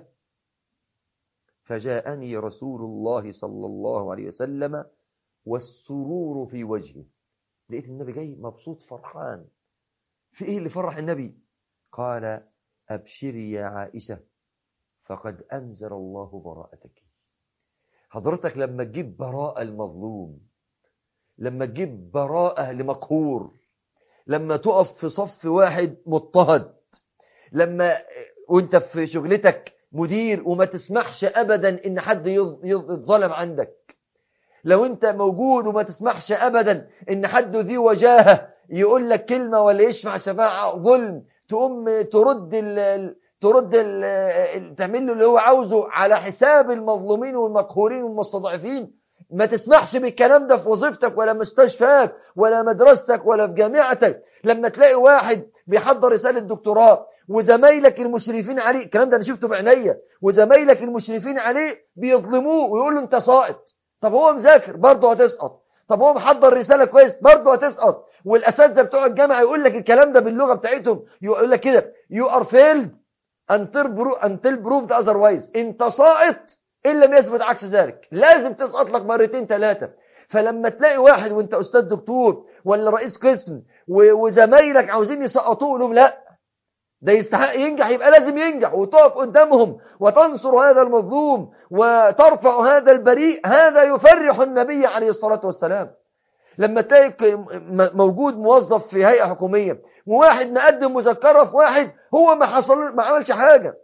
فجاءني رسول الله صلى الله عليه وسلم والسرور في وجهه لقيت النبي جاي مبسوط فرحان في ايه اللي فرح النبي قال أبشري يا عائشة فقد أنزل الله براءتك حضرتك لما تجيب براءة المظلوم لما تجيب براءة لمقهور لما تقف في صف واحد مضطهد لما وانت في شغلتك مدير وما تسمحش أبدا إن حد يتظلم عندك لو انت موجود وما تسمحش أبدا إن حد ذي وجاهه يقول لك كلمة ولا يشفع شفاعة ظلم تقوم ترد ال ترد ال تعمل له اللي هو عاوزه على حساب المظلومين والمقهورين والمستضعفين ما تسمحش بالكلام ده في وظيفتك ولا مستشفاك ولا مدرستك ولا في جامعتك لما تلاقي واحد بيحضر رسالة دكتوراه وزمايلك المشرفين عليه الكلام ده انا شفته بعينيا وزمايلك المشرفين عليه بيظلموه ويقولوا انت ساقط طب هو مذاكر برضه هتسقط طب هو محضر رسالة كويس برضه هتسقط والاساتذه بتوع الجامعه يقول لك الكلام ده باللغه بتاعتهم يقول لك كده يو ار فيلد until proved otherwise انت ساقط ان لم يثبت عكس ذلك لازم تسقط لك مرتين ثلاثه فلما تلاقي واحد وانت استاذ دكتور ولا رئيس قسم وزمايلك عاوزين يسقطوه لهم لا ده يستحق ينجح يبقى لازم ينجح وتقف قدامهم وتنصر هذا المظلوم وترفع هذا البريء هذا يفرح النبي عليه الصلاة والسلام لما تلاقي موجود موظف في هيئة حكومية وواحد مقدم مذكرة في واحد هو ما حصل ما عملش حاجة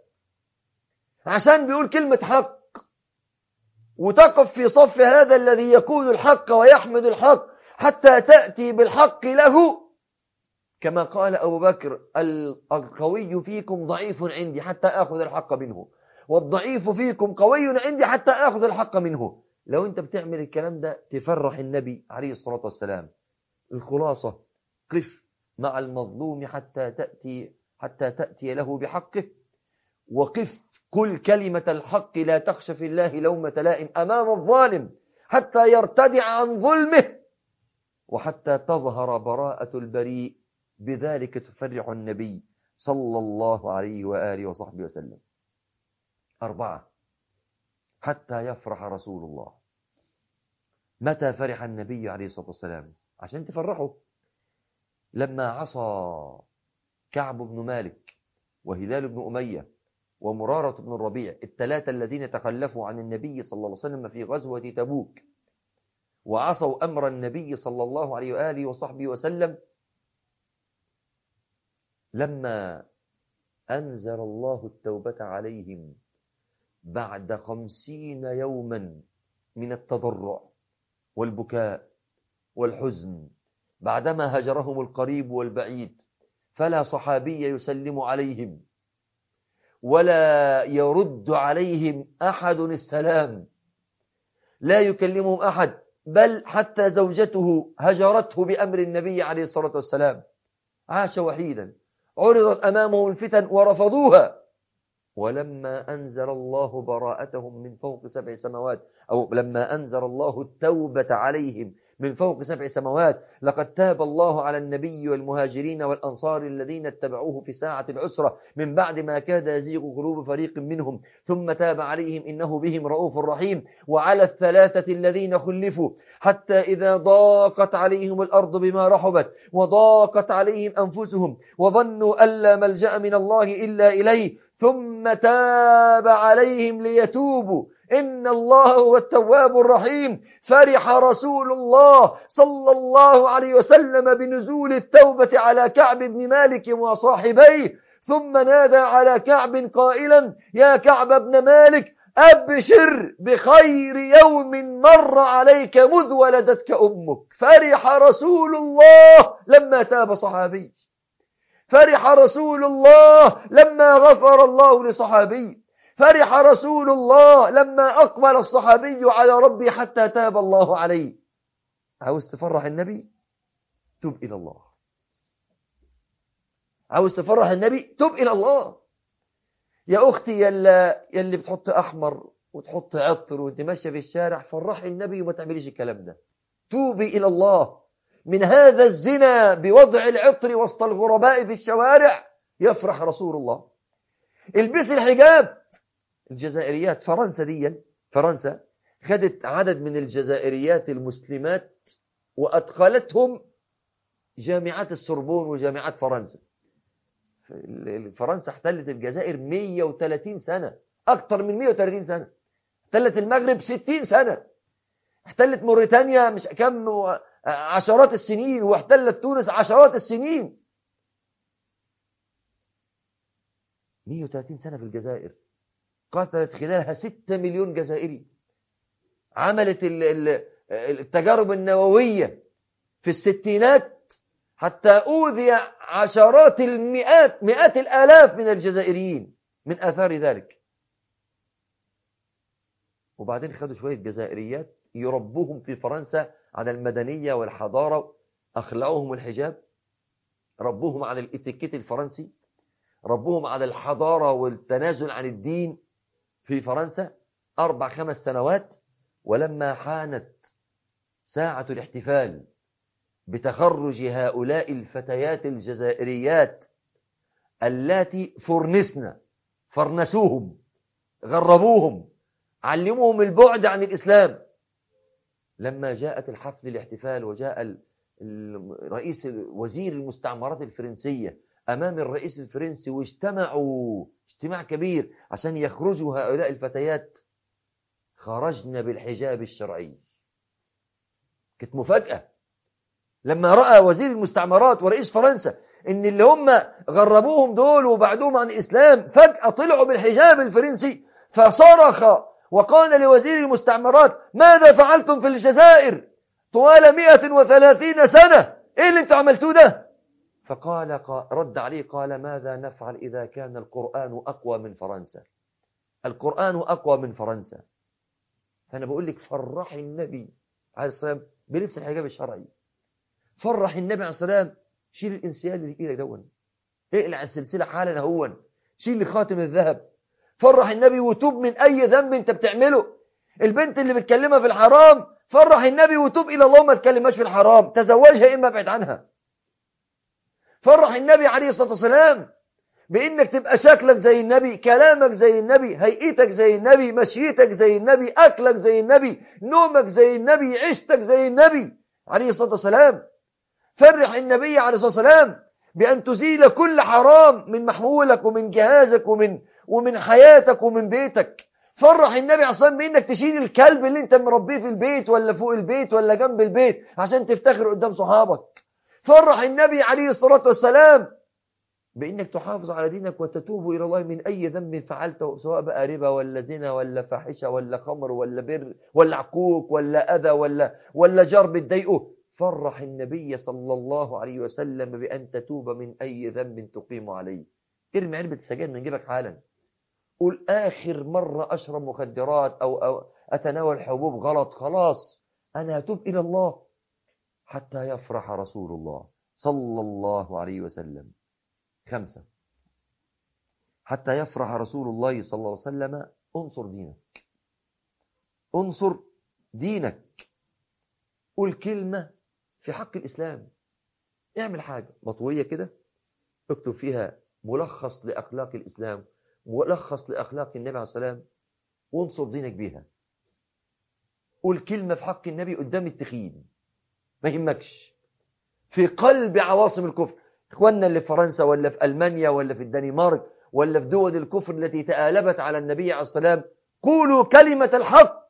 عشان بيقول كلمة حق وتقف في صف هذا الذي يقول الحق ويحمد الحق حتى تأتي بالحق له كما قال أبو بكر القوي فيكم ضعيف عندي حتى أخذ الحق منه والضعيف فيكم قوي عندي حتى أخذ الحق منه لو أنت بتعمل الكلام ده تفرح النبي عليه الصلاة والسلام الخلاصة قف مع المظلوم حتى تأتي حتى تأتي له بحقه وقف كل كلمة الحق لا تخش في الله لومة لائم أمام الظالم حتى يرتدع عن ظلمه وحتى تظهر براءة البريء بذلك تفرح النبي صلى الله عليه وآله وصحبه وسلم أربعة حتى يفرح رسول الله متى فرح النبي عليه الصلاة والسلام عشان تفرحوا لما عصى كعب بن مالك وهلال بن أمية ومرارة بن الربيع الثلاثة الذين تخلفوا عن النبي صلى الله عليه وسلم في غزوة تبوك وعصوا أمر النبي صلى الله عليه وآله وصحبه وسلم لما أنزل الله التوبة عليهم بعد خمسين يوما من التضرع والبكاء والحزن بعدما هجرهم القريب والبعيد فلا صحابي يسلم عليهم ولا يرد عليهم أحد السلام لا يكلمهم أحد بل حتى زوجته هجرته بأمر النبي عليه الصلاة والسلام عاش وحيدا عرضت أمامه الفتن ورفضوها ولما أنزل الله براءتهم من فوق سبع سماوات أو لما أنزل الله التوبة عليهم من فوق سبع سماوات لقد تاب الله على النبي والمهاجرين والأنصار الذين اتبعوه في ساعة العسرة من بعد ما كاد يزيغ قلوب فريق منهم ثم تاب عليهم إنه بهم رؤوف رحيم وعلى الثلاثة الذين خلفوا حتى إذا ضاقت عليهم الأرض بما رحبت وضاقت عليهم أنفسهم وظنوا ألا ملجأ من الله إلا إليه ثم تاب عليهم ليتوبوا إن الله هو التواب الرحيم فرح رسول الله صلى الله عليه وسلم بنزول التوبة على كعب بن مالك وصاحبيه ثم نادى على كعب قائلا يا كعب بن مالك أبشر بخير يوم مر عليك مذ ولدتك أمك فرح رسول الله لما تاب صحابي فرح رسول الله لما غفر الله لصحابي فرح رسول الله لما أقبل الصحابي على ربي حتى تاب الله عليه عاوز تفرح النبي تب إلى الله عاوز تفرح النبي تب إلى الله يا أختي يلا يلي بتحط أحمر وتحط عطر وانت ماشية في الشارع فرحي النبي وما تعمليش الكلام ده توبي إلى الله من هذا الزنا بوضع العطر وسط الغرباء في الشوارع يفرح رسول الله البس الحجاب الجزائريات فرنسا دي فرنسا خدت عدد من الجزائريات المسلمات وأدخلتهم جامعات السربون وجامعات فرنسا فرنسا احتلت الجزائر 130 سنة أكثر من 130 سنة احتلت المغرب 60 سنة احتلت موريتانيا مش كم عشرات السنين واحتلت تونس عشرات السنين 130 سنة في الجزائر قتلت خلالها 6 مليون جزائري عملت التجارب النووية في الستينات حتى أوذي عشرات المئات مئات الآلاف من الجزائريين من آثار ذلك وبعدين خدوا شوية جزائريات يربوهم في فرنسا على المدنية والحضارة أخلعوهم الحجاب ربوهم على الاتيكيت الفرنسي ربوهم على الحضارة والتنازل عن الدين في فرنسا أربع خمس سنوات ولما حانت ساعة الاحتفال بتخرج هؤلاء الفتيات الجزائريات اللاتي فرنسن فرنسوهم غربوهم علموهم البعد عن الإسلام لما جاءت الحفل الاحتفال وجاء الرئيس وزير المستعمرات الفرنسية أمام الرئيس الفرنسي واجتمعوا اجتماع كبير عشان يخرجوا هؤلاء الفتيات خرجنا بالحجاب الشرعي كانت مفاجأة لما رأى وزير المستعمرات ورئيس فرنسا ان اللي هم غربوهم دول وبعدوهم عن الإسلام فجأة طلعوا بالحجاب الفرنسي فصرخ وقال لوزير المستعمرات ماذا فعلتم في الجزائر طوال 130 سنة ايه اللي انتوا عملتوه ده فقال رد عليه قال ماذا نفعل إذا كان القرآن أقوى من فرنسا القرآن أقوى من فرنسا فأنا بقول لك فرح النبي عليه الصلاة والسلام بلبس الحجاب الشرعي فرح النبي عليه الصلاة والسلام شيل الإنسيال اللي في إيدك دون اقلع السلسلة حالا هون شيل خاتم الذهب فرح النبي وتوب من أي ذنب أنت بتعمله البنت اللي بتكلمها في الحرام فرح النبي وتوب إلى الله ما تكلمهاش في الحرام تزوجها إما ابعد عنها فرح النبي عليه الصلاة والسلام بإنك تبقى شكلك زي النبي كلامك زي النبي هيئتك زي النبي مشيتك زي النبي أكلك زي النبي نومك زي النبي عيشتك زي النبي عليه الصلاة والسلام فرح النبي عليه الصلاة والسلام بأن تزيل كل حرام من محمولك ومن جهازك ومن ومن حياتك ومن بيتك فرح النبي عليه الصلاة والسلام بأنك تشيل الكلب اللي انت مربيه في البيت ولا فوق البيت ولا جنب البيت عشان تفتخر قدام صحابك فرح النبي عليه الصلاة والسلام بأنك تحافظ على دينك وتتوب إلى الله من أي ذنب فعلته سواء بقى ربا ولا زنا ولا فاحشة ولا خمر ولا بر ولا عقوق ولا أذى ولا ولا جار بتضايقه فرح النبي صلى الله عليه وسلم بأن تتوب من أي ذنب تقيم عليه ارمي علبة سجاير من جيبك حالا قول آخر مرة أشرب مخدرات أو, أو أتناول حبوب غلط خلاص أنا أتوب إلى الله حتى يفرح رسول الله صلى الله عليه وسلم خمسة حتى يفرح رسول الله صلى الله عليه وسلم انصر دينك انصر دينك قول كلمة في حق الإسلام اعمل حاجة مطوية كده اكتب فيها ملخص لأخلاق الإسلام ملخص لأخلاق النبي عليه السلام وانصر دينك بيها قول كلمة في حق النبي قدام التخين ما يهمكش في قلب عواصم الكفر اخواننا اللي في فرنسا ولا في ألمانيا ولا في الدنمارك ولا في دول الكفر التي تآلبت على النبي عليه السلام قولوا كلمة الحق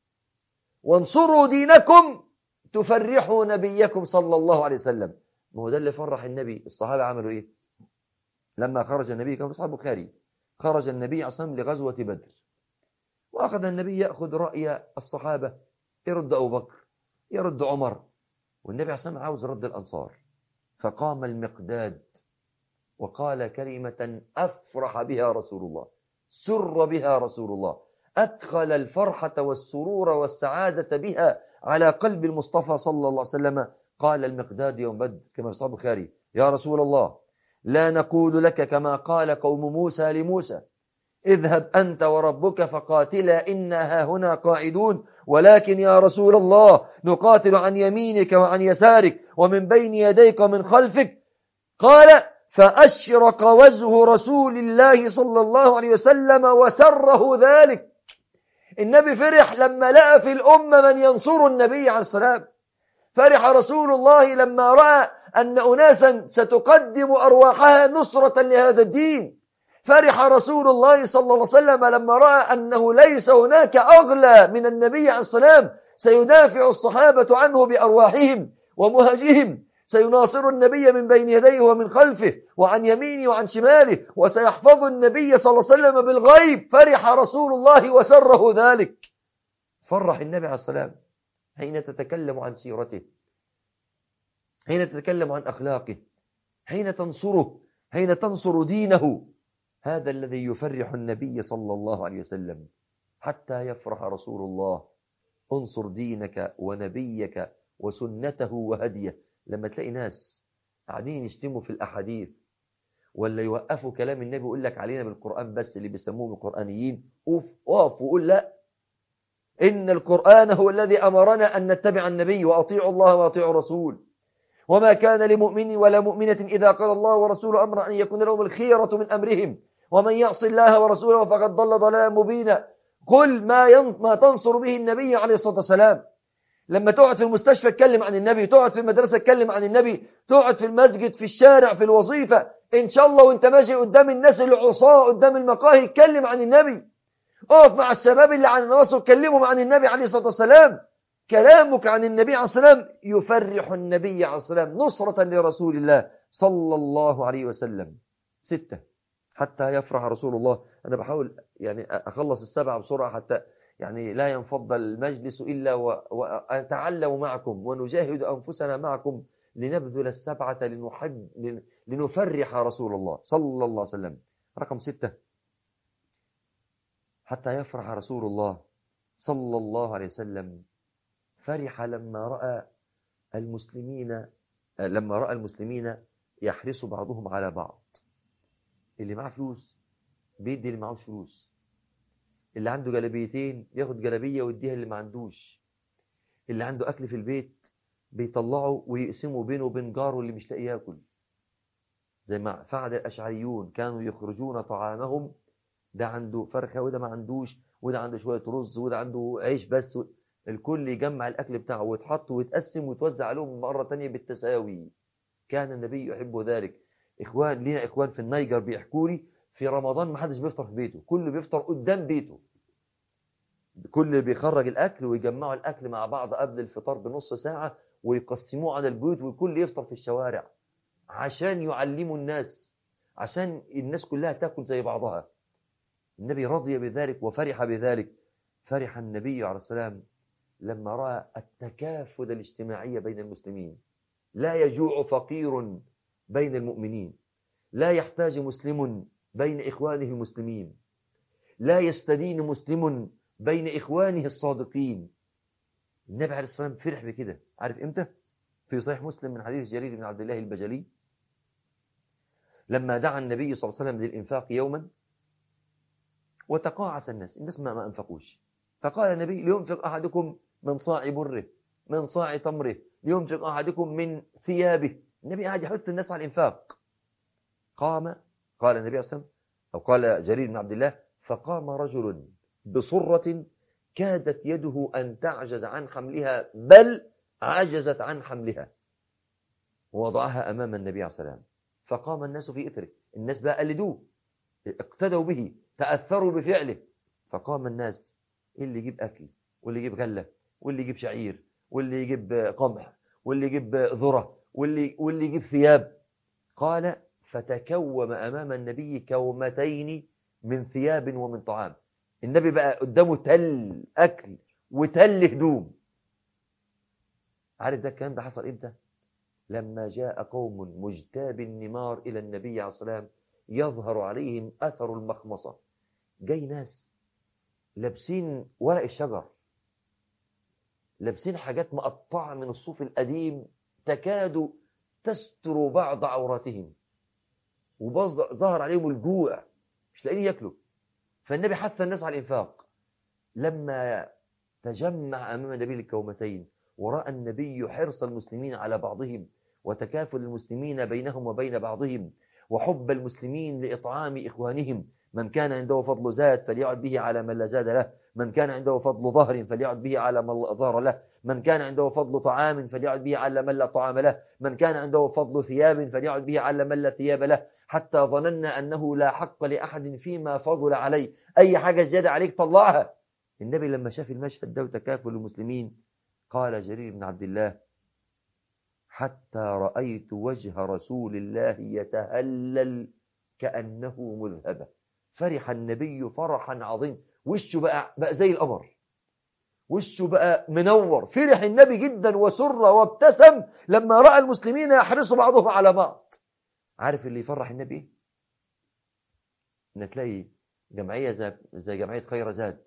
وانصروا دينكم تفرحوا نبيكم صلى الله عليه وسلم ما هو ده اللي فرح النبي الصحابة عملوا ايه لما خرج النبي كان في صحيح البخاري خرج النبي عليه الصلاة والسلام لغزوة بدر وأخذ النبي يأخذ رأي الصحابة يرد أبو بكر يرد عمر والنبي عليه الصلاة والسلام عاوز رد الأنصار فقام المقداد وقال كلمة أفرح بها رسول الله سر بها رسول الله أدخل الفرحة والسرور والسعادة بها على قلب المصطفى صلى الله عليه وسلم قال المقداد يوم بدر كما في صحيح البخاري يا رسول الله لا نقول لك كما قال قوم موسى لموسى اذهب أنت وربك فقاتلا إنا هنا قاعدون ولكن يا رسول الله نقاتل عن يمينك وعن يسارك ومن بين يديك ومن خلفك قال فأشرق وجه رسول الله صلى الله عليه وسلم وسره ذلك النبي فرح لما لقى في الأمة من ينصر النبي عليه السلام فرح رسول الله لما رأى أن أناسا ستقدم أرواحها نصرة لهذا الدين فرح رسول الله صلى الله عليه وسلم لما رأى أنه ليس هناك أغلى من النبي عليه السلام سيدافع الصحابة عنه بأرواحهم ومهاجهم سيناصر النبي من بين يديه ومن خلفه وعن يمينه وعن شماله وسيحفظ النبي صلى الله عليه وسلم بالغيب فرح رسول الله وسره ذلك فرح النبي عليه السلام حين تتكلم عن سيرته حين تتكلم عن أخلاقه حين تنصره حين تنصر دينه هذا الذي يفرح النبي صلى الله عليه وسلم حتى يفرح رسول الله انصر دينك ونبيك وسنته وهديه لما تلاقي ناس قاعدين يشتموا في الأحاديث ولا يوقفوا كلام النبي ويقول لك علينا بالقرآن بس اللي بيسموهم القرآنيين أوف أوف وقول لا إن القرآن هو الذي أمرنا أن نتبع النبي وأطيعوا الله وأطيعوا الرسول وما كان لمؤمن ولا مؤمنة إذا قال الله ورسوله أمر أن يكون لهم الخيرة من أمرهم ومن يعص الله ورسوله فقد ضل ضلالا مبينا قل ما, ما تنصر به النبي عليه الصلاة والسلام لما تقعد في المستشفى تكلم عن النبي تقعد في المدرسة تكلم عن النبي تقعد في المسجد في الشارع في الوظيفة إن شاء الله وانت ماشي قدام الناس العصاة قدام المقاهي اتكلم عن النبي اقف مع الشباب اللي عن الناس وكلمهم عن النبي عليه الصلاة والسلام كلامك عن النبي عليه الصلاة والسلام يفرح النبي عليه الصلاة والسلام نصرة لرسول الله صلى الله عليه وسلم ستة حتى يفرح رسول الله أنا بحاول يعني أخلص السبعة بسرعة حتى يعني لا ينفض المجلس إلا وأتعلم معكم ونجاهد أنفسنا معكم لنبذل السبعة لنحب لنفرح رسول الله صلى الله عليه وسلم رقم ستة حتى يفرح رسول الله صلى الله عليه وسلم فرح لما رأى المسلمين لما رأى المسلمين يحرص بعضهم على بعض اللي معاه فلوس بيدي اللي معهوش فلوس اللي عنده جلبيتين ياخد جلبية ويديها اللي ما عندوش اللي عنده أكل في البيت بيطلعه ويقسمه بينه وبين جاره اللي مش لاقي ياكل زي ما فعل الأشعريون كانوا يخرجون طعامهم ده عنده فرخة وده ما عندوش وده عنده شوية رز وده عنده عيش بس الكل يجمع الأكل بتاعه ويتحط ويتقسم ويتوزع عليهم مرة تانية بالتساوي كان النبي يحب ذلك إخوان لينا إخوان في النيجر بيحكوا لي في رمضان ما حدش بيفطر في بيته كله بيفطر قدام بيته كل بيخرج الأكل ويجمعوا الأكل مع بعض قبل الفطار بنص ساعة ويقسموه على البيوت والكل يفطر في الشوارع عشان يعلموا الناس عشان الناس كلها تاكل زي بعضها النبي رضي بذلك وفرح بذلك فرح النبي عليه السلام لما رأى التكافل الاجتماعي بين المسلمين لا يجوع فقير بين المؤمنين لا يحتاج مسلم بين إخوانه المسلمين لا يستدين مسلم بين إخوانه الصادقين النبي عليه الصلاة والسلام فرح بكده عارف إمتى؟ في صحيح مسلم من حديث جرير بن عبد الله البجلي لما دعا النبي صلى الله عليه وسلم للإنفاق يوما وتقاعس الناس الناس ما, ما أنفقوش فقال النبي لينفق أحدكم من صاع بره من صاع تمره لينفق أحدكم من ثيابه النبي قاعد يحث الناس على الإنفاق قام قال النبي صلى الله عليه وسلم أو قال جرير بن عبد الله فقام رجل بصرة كادت يده أن تعجز عن حملها بل عجزت عن حملها ووضعها أمام النبي عليه السلام فقام الناس في إثره الناس بقى قلدوه اقتدوا به تأثروا بفعله فقام الناس اللي يجيب أكل واللي يجيب غلة واللي يجيب شعير واللي يجيب قمح واللي يجيب ذرة واللي, واللي يجيب ثياب قال فتكوم أمام النبي كومتين من ثياب ومن طعام النبي بقى قدامه تل أكل وتل هدوم عارف ده الكلام ده حصل إمتى لما جاء قوم مجتاب النمار إلى النبي عليه الصلاة والسلام يظهر عليهم أثر المخمصة جاي ناس لابسين ورق الشجر لابسين حاجات مقطعة من الصوف القديم تكاد تستر بعض عوراتهم وظهر عليهم الجوع مش لاقيين ياكلوا فالنبي حث الناس على الإنفاق لما تجمع أمام النبي الكومتين ورأى النبي حرص المسلمين على بعضهم وتكافل المسلمين بينهم وبين بعضهم وحب المسلمين لإطعام إخوانهم من كان عنده فضل زاد فليعد به على من لا زاد له من كان عنده فضل ظهر فليعد به على من لا ظهر له من كان عنده فضل طعام فليعد به على من لا طعام له من كان عنده فضل ثياب فليعد به على من لا ثياب له حتى ظننا أنه لا حق لأحد فيما فضل عليه أي حاجة زيادة عليك طلعها النبي لما شاف المشهد ده وتكافل المسلمين قال جرير بن عبد الله حتى رأيت وجه رسول الله يتهلل كأنه مذهبة فرح النبي فرحا عظيم وشه بقى, بقى زي القمر وشه بقى منور فرح النبي جدا وسر وابتسم لما رأى المسلمين يحرصوا بعضهم على بعض عارف اللي يفرح النبي ايه ان تلاقي جمعية زي, زي جمعية خير زاد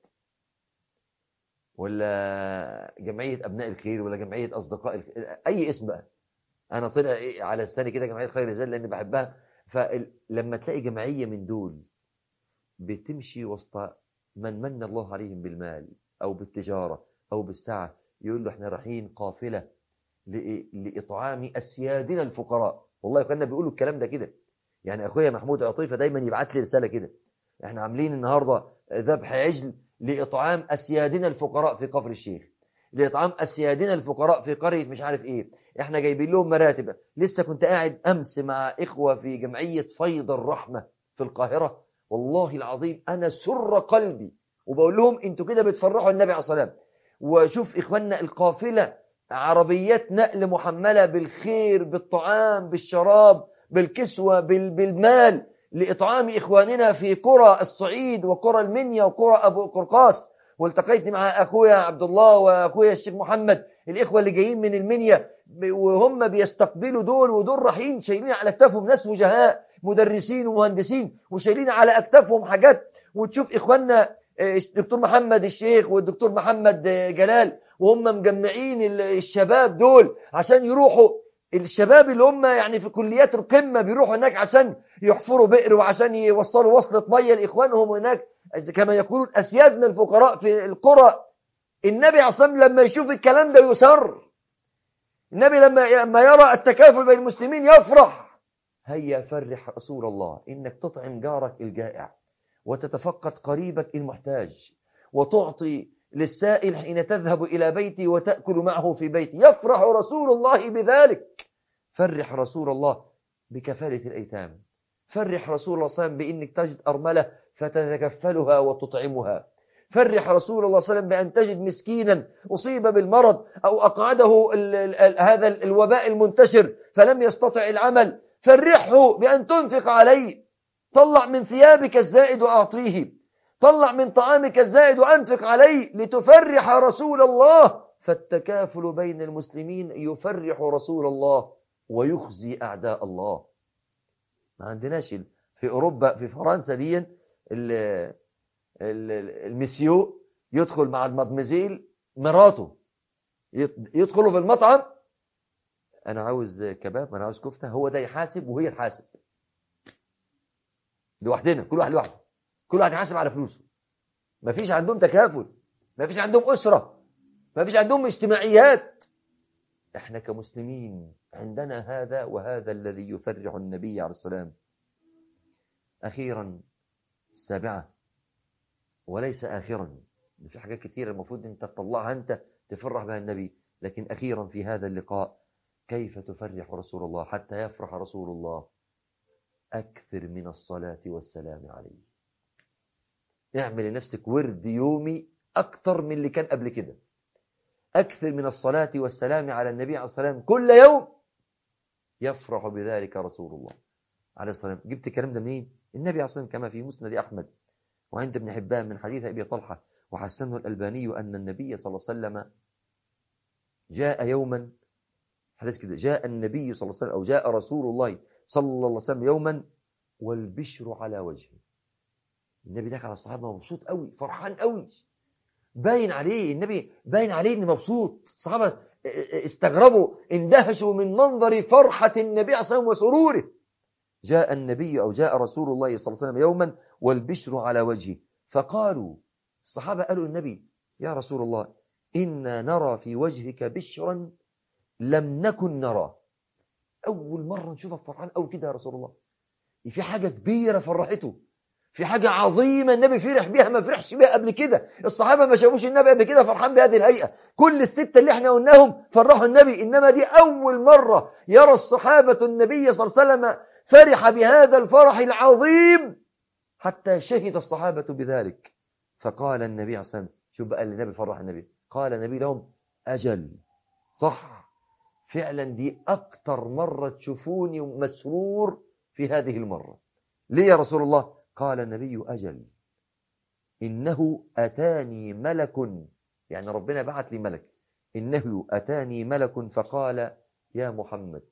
ولا جمعية أبناء الخير ولا جمعية أصدقاء الخير أي اسم بقى أنا طلع إيه على السنة كده جمعية خير زاد لأني بحبها فلما تلاقي جمعية من دول بتمشي وسط من من الله عليهم بالمال أو بالتجارة أو بالسعة يقول له احنا رايحين قافلة لإطعام أسيادنا الفقراء والله كنا بيقولوا الكلام ده كده يعني أخويا محمود عطيفة دايما يبعت لي رسالة كده احنا عاملين النهاردة ذبح عجل لإطعام أسيادنا الفقراء في كفر الشيخ لإطعام أسيادنا الفقراء في قرية مش عارف إيه إحنا جايبين لهم مراتب لسه كنت قاعد أمس مع إخوة في جمعية فيض الرحمة في القاهرة والله العظيم أنا سر قلبي وبقول لهم أنتوا كده بتفرحوا النبي عليه الصلاة والسلام وشوف إخواننا القافلة عربيات نقل محملة بالخير بالطعام بالشراب بالكسوة بالمال لإطعام إخواننا في قرى الصعيد وقرى المنيا وقرى أبو قرقاس والتقيت مع أخويا عبد الله وأخويا الشيخ محمد الإخوة اللي جايين من المنيا وهم بيستقبلوا دول ودول رايحين شايلين على أكتافهم ناس وجهاء مدرسين ومهندسين وشايلين على أكتافهم حاجات وتشوف إخواننا الدكتور محمد الشيخ والدكتور محمد جلال وهم مجمعين الشباب دول عشان يروحوا الشباب اللي هم يعني في كليات القمة بيروحوا هناك عشان يحفروا بئر وعشان يوصلوا وصلة مية لإخوانهم هناك كما يقولون أسياد من الفقراء في القرى النبي عصام لما يشوف الكلام ده يسر النبي لما لما يرى التكافل بين المسلمين يفرح هيا فرح رسول الله إنك تطعم جارك الجائع وتتفقد قريبك المحتاج وتعطي للسائل حين تذهب إلى بيتي وتأكل معه في بيتي يفرح رسول الله بذلك فرح رسول الله بكفالة الأيتام فرح رسول الله صلى الله عليه وسلم بأنك تجد أرملة فتتكفلها وتطعمها فرح رسول الله صلى الله عليه وسلم بأن تجد مسكينا أصيب بالمرض أو أقعده ال ال هذا الوباء المنتشر فلم يستطع العمل فرحه بأن تنفق عليه طلع من ثيابك الزائد وأعطيه طلع من طعامك الزائد وأنفق عليه لتفرح رسول الله فالتكافل بين المسلمين يفرح رسول الله ويخزي أعداء الله ما عندناش في أوروبا في فرنسا دي المسيو يدخل مع المدمزيل مراته يدخلوا في المطعم انا عاوز كباب انا عاوز كفته هو ده يحاسب وهي تحاسب لوحدنا كل واحد لوحده كل واحد يحاسب على فلوسه مفيش عندهم تكافل مفيش عندهم اسره مفيش عندهم اجتماعيات احنا كمسلمين عندنا هذا وهذا الذي يفرح النبي عليه السلام اخيرا السابعه وليس آخرا في حاجات كتيرة المفروض أنت تطلعها أنت تفرح بها النبي لكن أخيرا في هذا اللقاء كيف تفرح رسول الله حتى يفرح رسول الله أكثر من الصلاة والسلام عليه اعمل لنفسك ورد يومي أكثر من اللي كان قبل كده أكثر من الصلاة والسلام على النبي عليه الصلاة والسلام كل يوم يفرح بذلك رسول الله عليه الصلاة والسلام جبت الكلام ده منين النبي عليه الصلاة والسلام كما في مسند أحمد وعند ابن حبان من حديث أبي طلحة وحسنه الألباني أن النبي صلى الله عليه وسلم جاء يوما حديث كده جاء النبي صلى الله عليه وسلم أو جاء رسول الله صلى الله عليه وسلم يوما والبشر على وجهه النبي دخل على الصحابة مبسوط قوي فرحان قوي باين عليه النبي باين عليه انه مبسوط الصحابة استغربوا اندهشوا من منظر فرحة النبي صلى الله عليه وسلم وسروره جاء النبي أو جاء رسول الله صلى الله عليه وسلم يوما والبشر على وجهه فقالوا الصحابة قالوا النبي يا رسول الله إنا نرى في وجهك بشرا لم نكن نراه أول مرة نشوفك فرحان أو كده يا رسول الله في حاجة كبيرة فرحته في حاجة عظيمة النبي فرح بيها ما فرحش بيها قبل كده الصحابة ما شافوش النبي قبل كده فرحان بهذه الهيئة كل الستة اللي احنا قلناهم فرحوا النبي إنما دي أول مرة يرى الصحابة النبي صلى الله عليه وسلم فرح بهذا الفرح العظيم حتى شهد الصحابة بذلك فقال النبي عليه الصلاة والسلام شو بقى النبي فرح النبي قال النبي لهم أجل صح فعلا دي أكتر مرة تشوفوني مسرور في هذه المرة ليه يا رسول الله قال النبي أجل إنه أتاني ملك يعني ربنا بعت لي ملك إنه أتاني ملك فقال يا محمد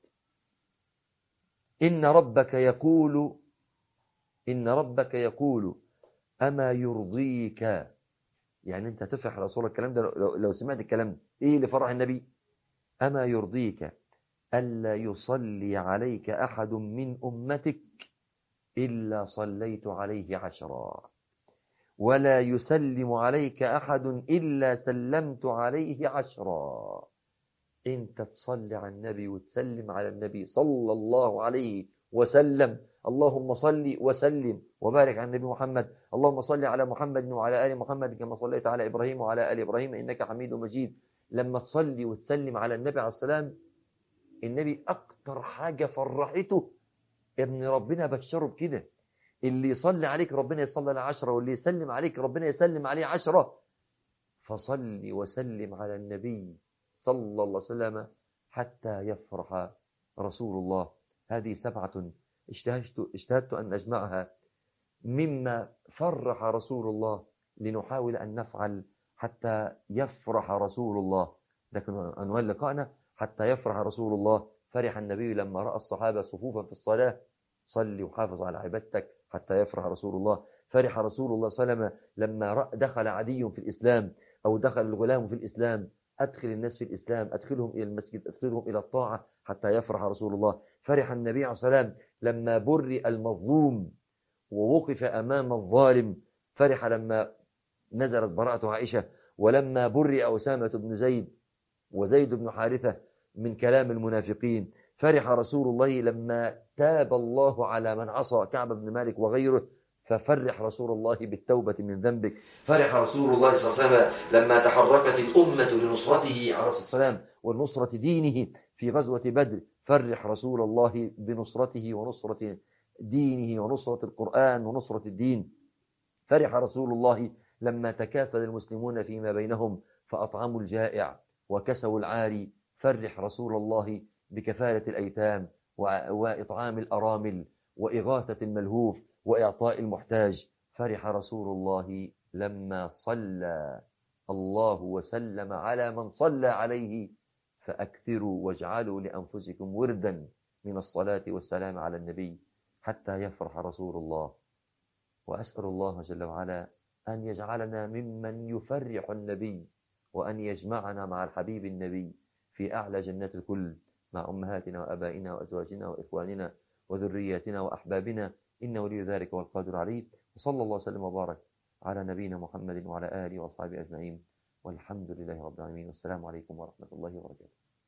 إن ربك يقول إن ربك يقول أما يرضيك يعني أنت تفرح رسول الكلام ده لو, لو سمعت الكلام ده إيه اللي فرح النبي أما يرضيك ألا يصلي عليك أحد من أمتك إلا صليت عليه عشرا ولا يسلم عليك أحد إلا سلمت عليه عشرا انت تصلي على النبي وتسلم على النبي صلى الله عليه وسلم اللهم صل وسلم وبارك على النبي محمد اللهم صل على محمد وعلى آل محمد كما صليت على إبراهيم وعلى آل إبراهيم إنك حميد مجيد لما تصلي وتسلم على النبي عليه السلام النبي أكتر حاجة فرحته ابن ربنا بشره بكده اللي يصلي عليك ربنا يصلي على عشرة واللي يسلم عليك ربنا يسلم عليه عشرة فصل وسلم على النبي صلى الله عليه وسلم حتى يفرح رسول الله هذه سبعة اجتهدت, اجتهدت أن أجمعها مما فرح رسول الله لنحاول أن نفعل حتى يفرح رسول الله لكن عنوان لقائنا حتى يفرح رسول الله فرح النبي لما رأى الصحابة صفوفا في الصلاة صلي وحافظ على عبادتك حتى يفرح رسول الله فرح رسول الله صلى الله عليه وسلم لما دخل عدي في الإسلام أو دخل الغلام في الإسلام أدخل الناس في الإسلام أدخلهم إلى المسجد أدخلهم إلى الطاعة حتى يفرح رسول الله فرح النبي عليه الصلاة والسلام لما برئ المظلوم ووقف أمام الظالم فرح لما نزلت براءة عائشة ولما برئ أسامة بن زيد وزيد بن حارثة من كلام المنافقين فرح رسول الله لما تاب الله على من عصى كعب بن مالك وغيره ففرح رسول الله بالتوبة من ذنبك فرح رسول الله صلى الله عليه وسلم لما تحركت الأمة لنصرته عليه الصلاة والسلام ونصرة دينه في غزوة بدر فرح رسول الله بنصرته ونصرة دينه ونصرة القرآن ونصرة الدين فرح رسول الله لما تكافل المسلمون فيما بينهم فأطعموا الجائع وكسوا العاري فرح رسول الله بكفالة الأيتام وإطعام الأرامل وإغاثة الملهوف وإعطاء المحتاج فرح رسول الله لما صلى الله وسلم على من صلى عليه فأكثروا واجعلوا لأنفسكم وردا من الصلاة والسلام على النبي حتى يفرح رسول الله وأسأل الله جل وعلا أن يجعلنا ممن يفرح النبي وأن يجمعنا مع الحبيب النبي في أعلى جنات الكل مع أمهاتنا وأبائنا وأزواجنا وإخواننا وذرياتنا وأحبابنا إن ولي ذلك والقادر عليه وصلى الله وسلم وبارك على نبينا محمد وعلى آله وأصحابه أجمعين والحمد لله رب العالمين والسلام عليكم ورحمة الله وبركاته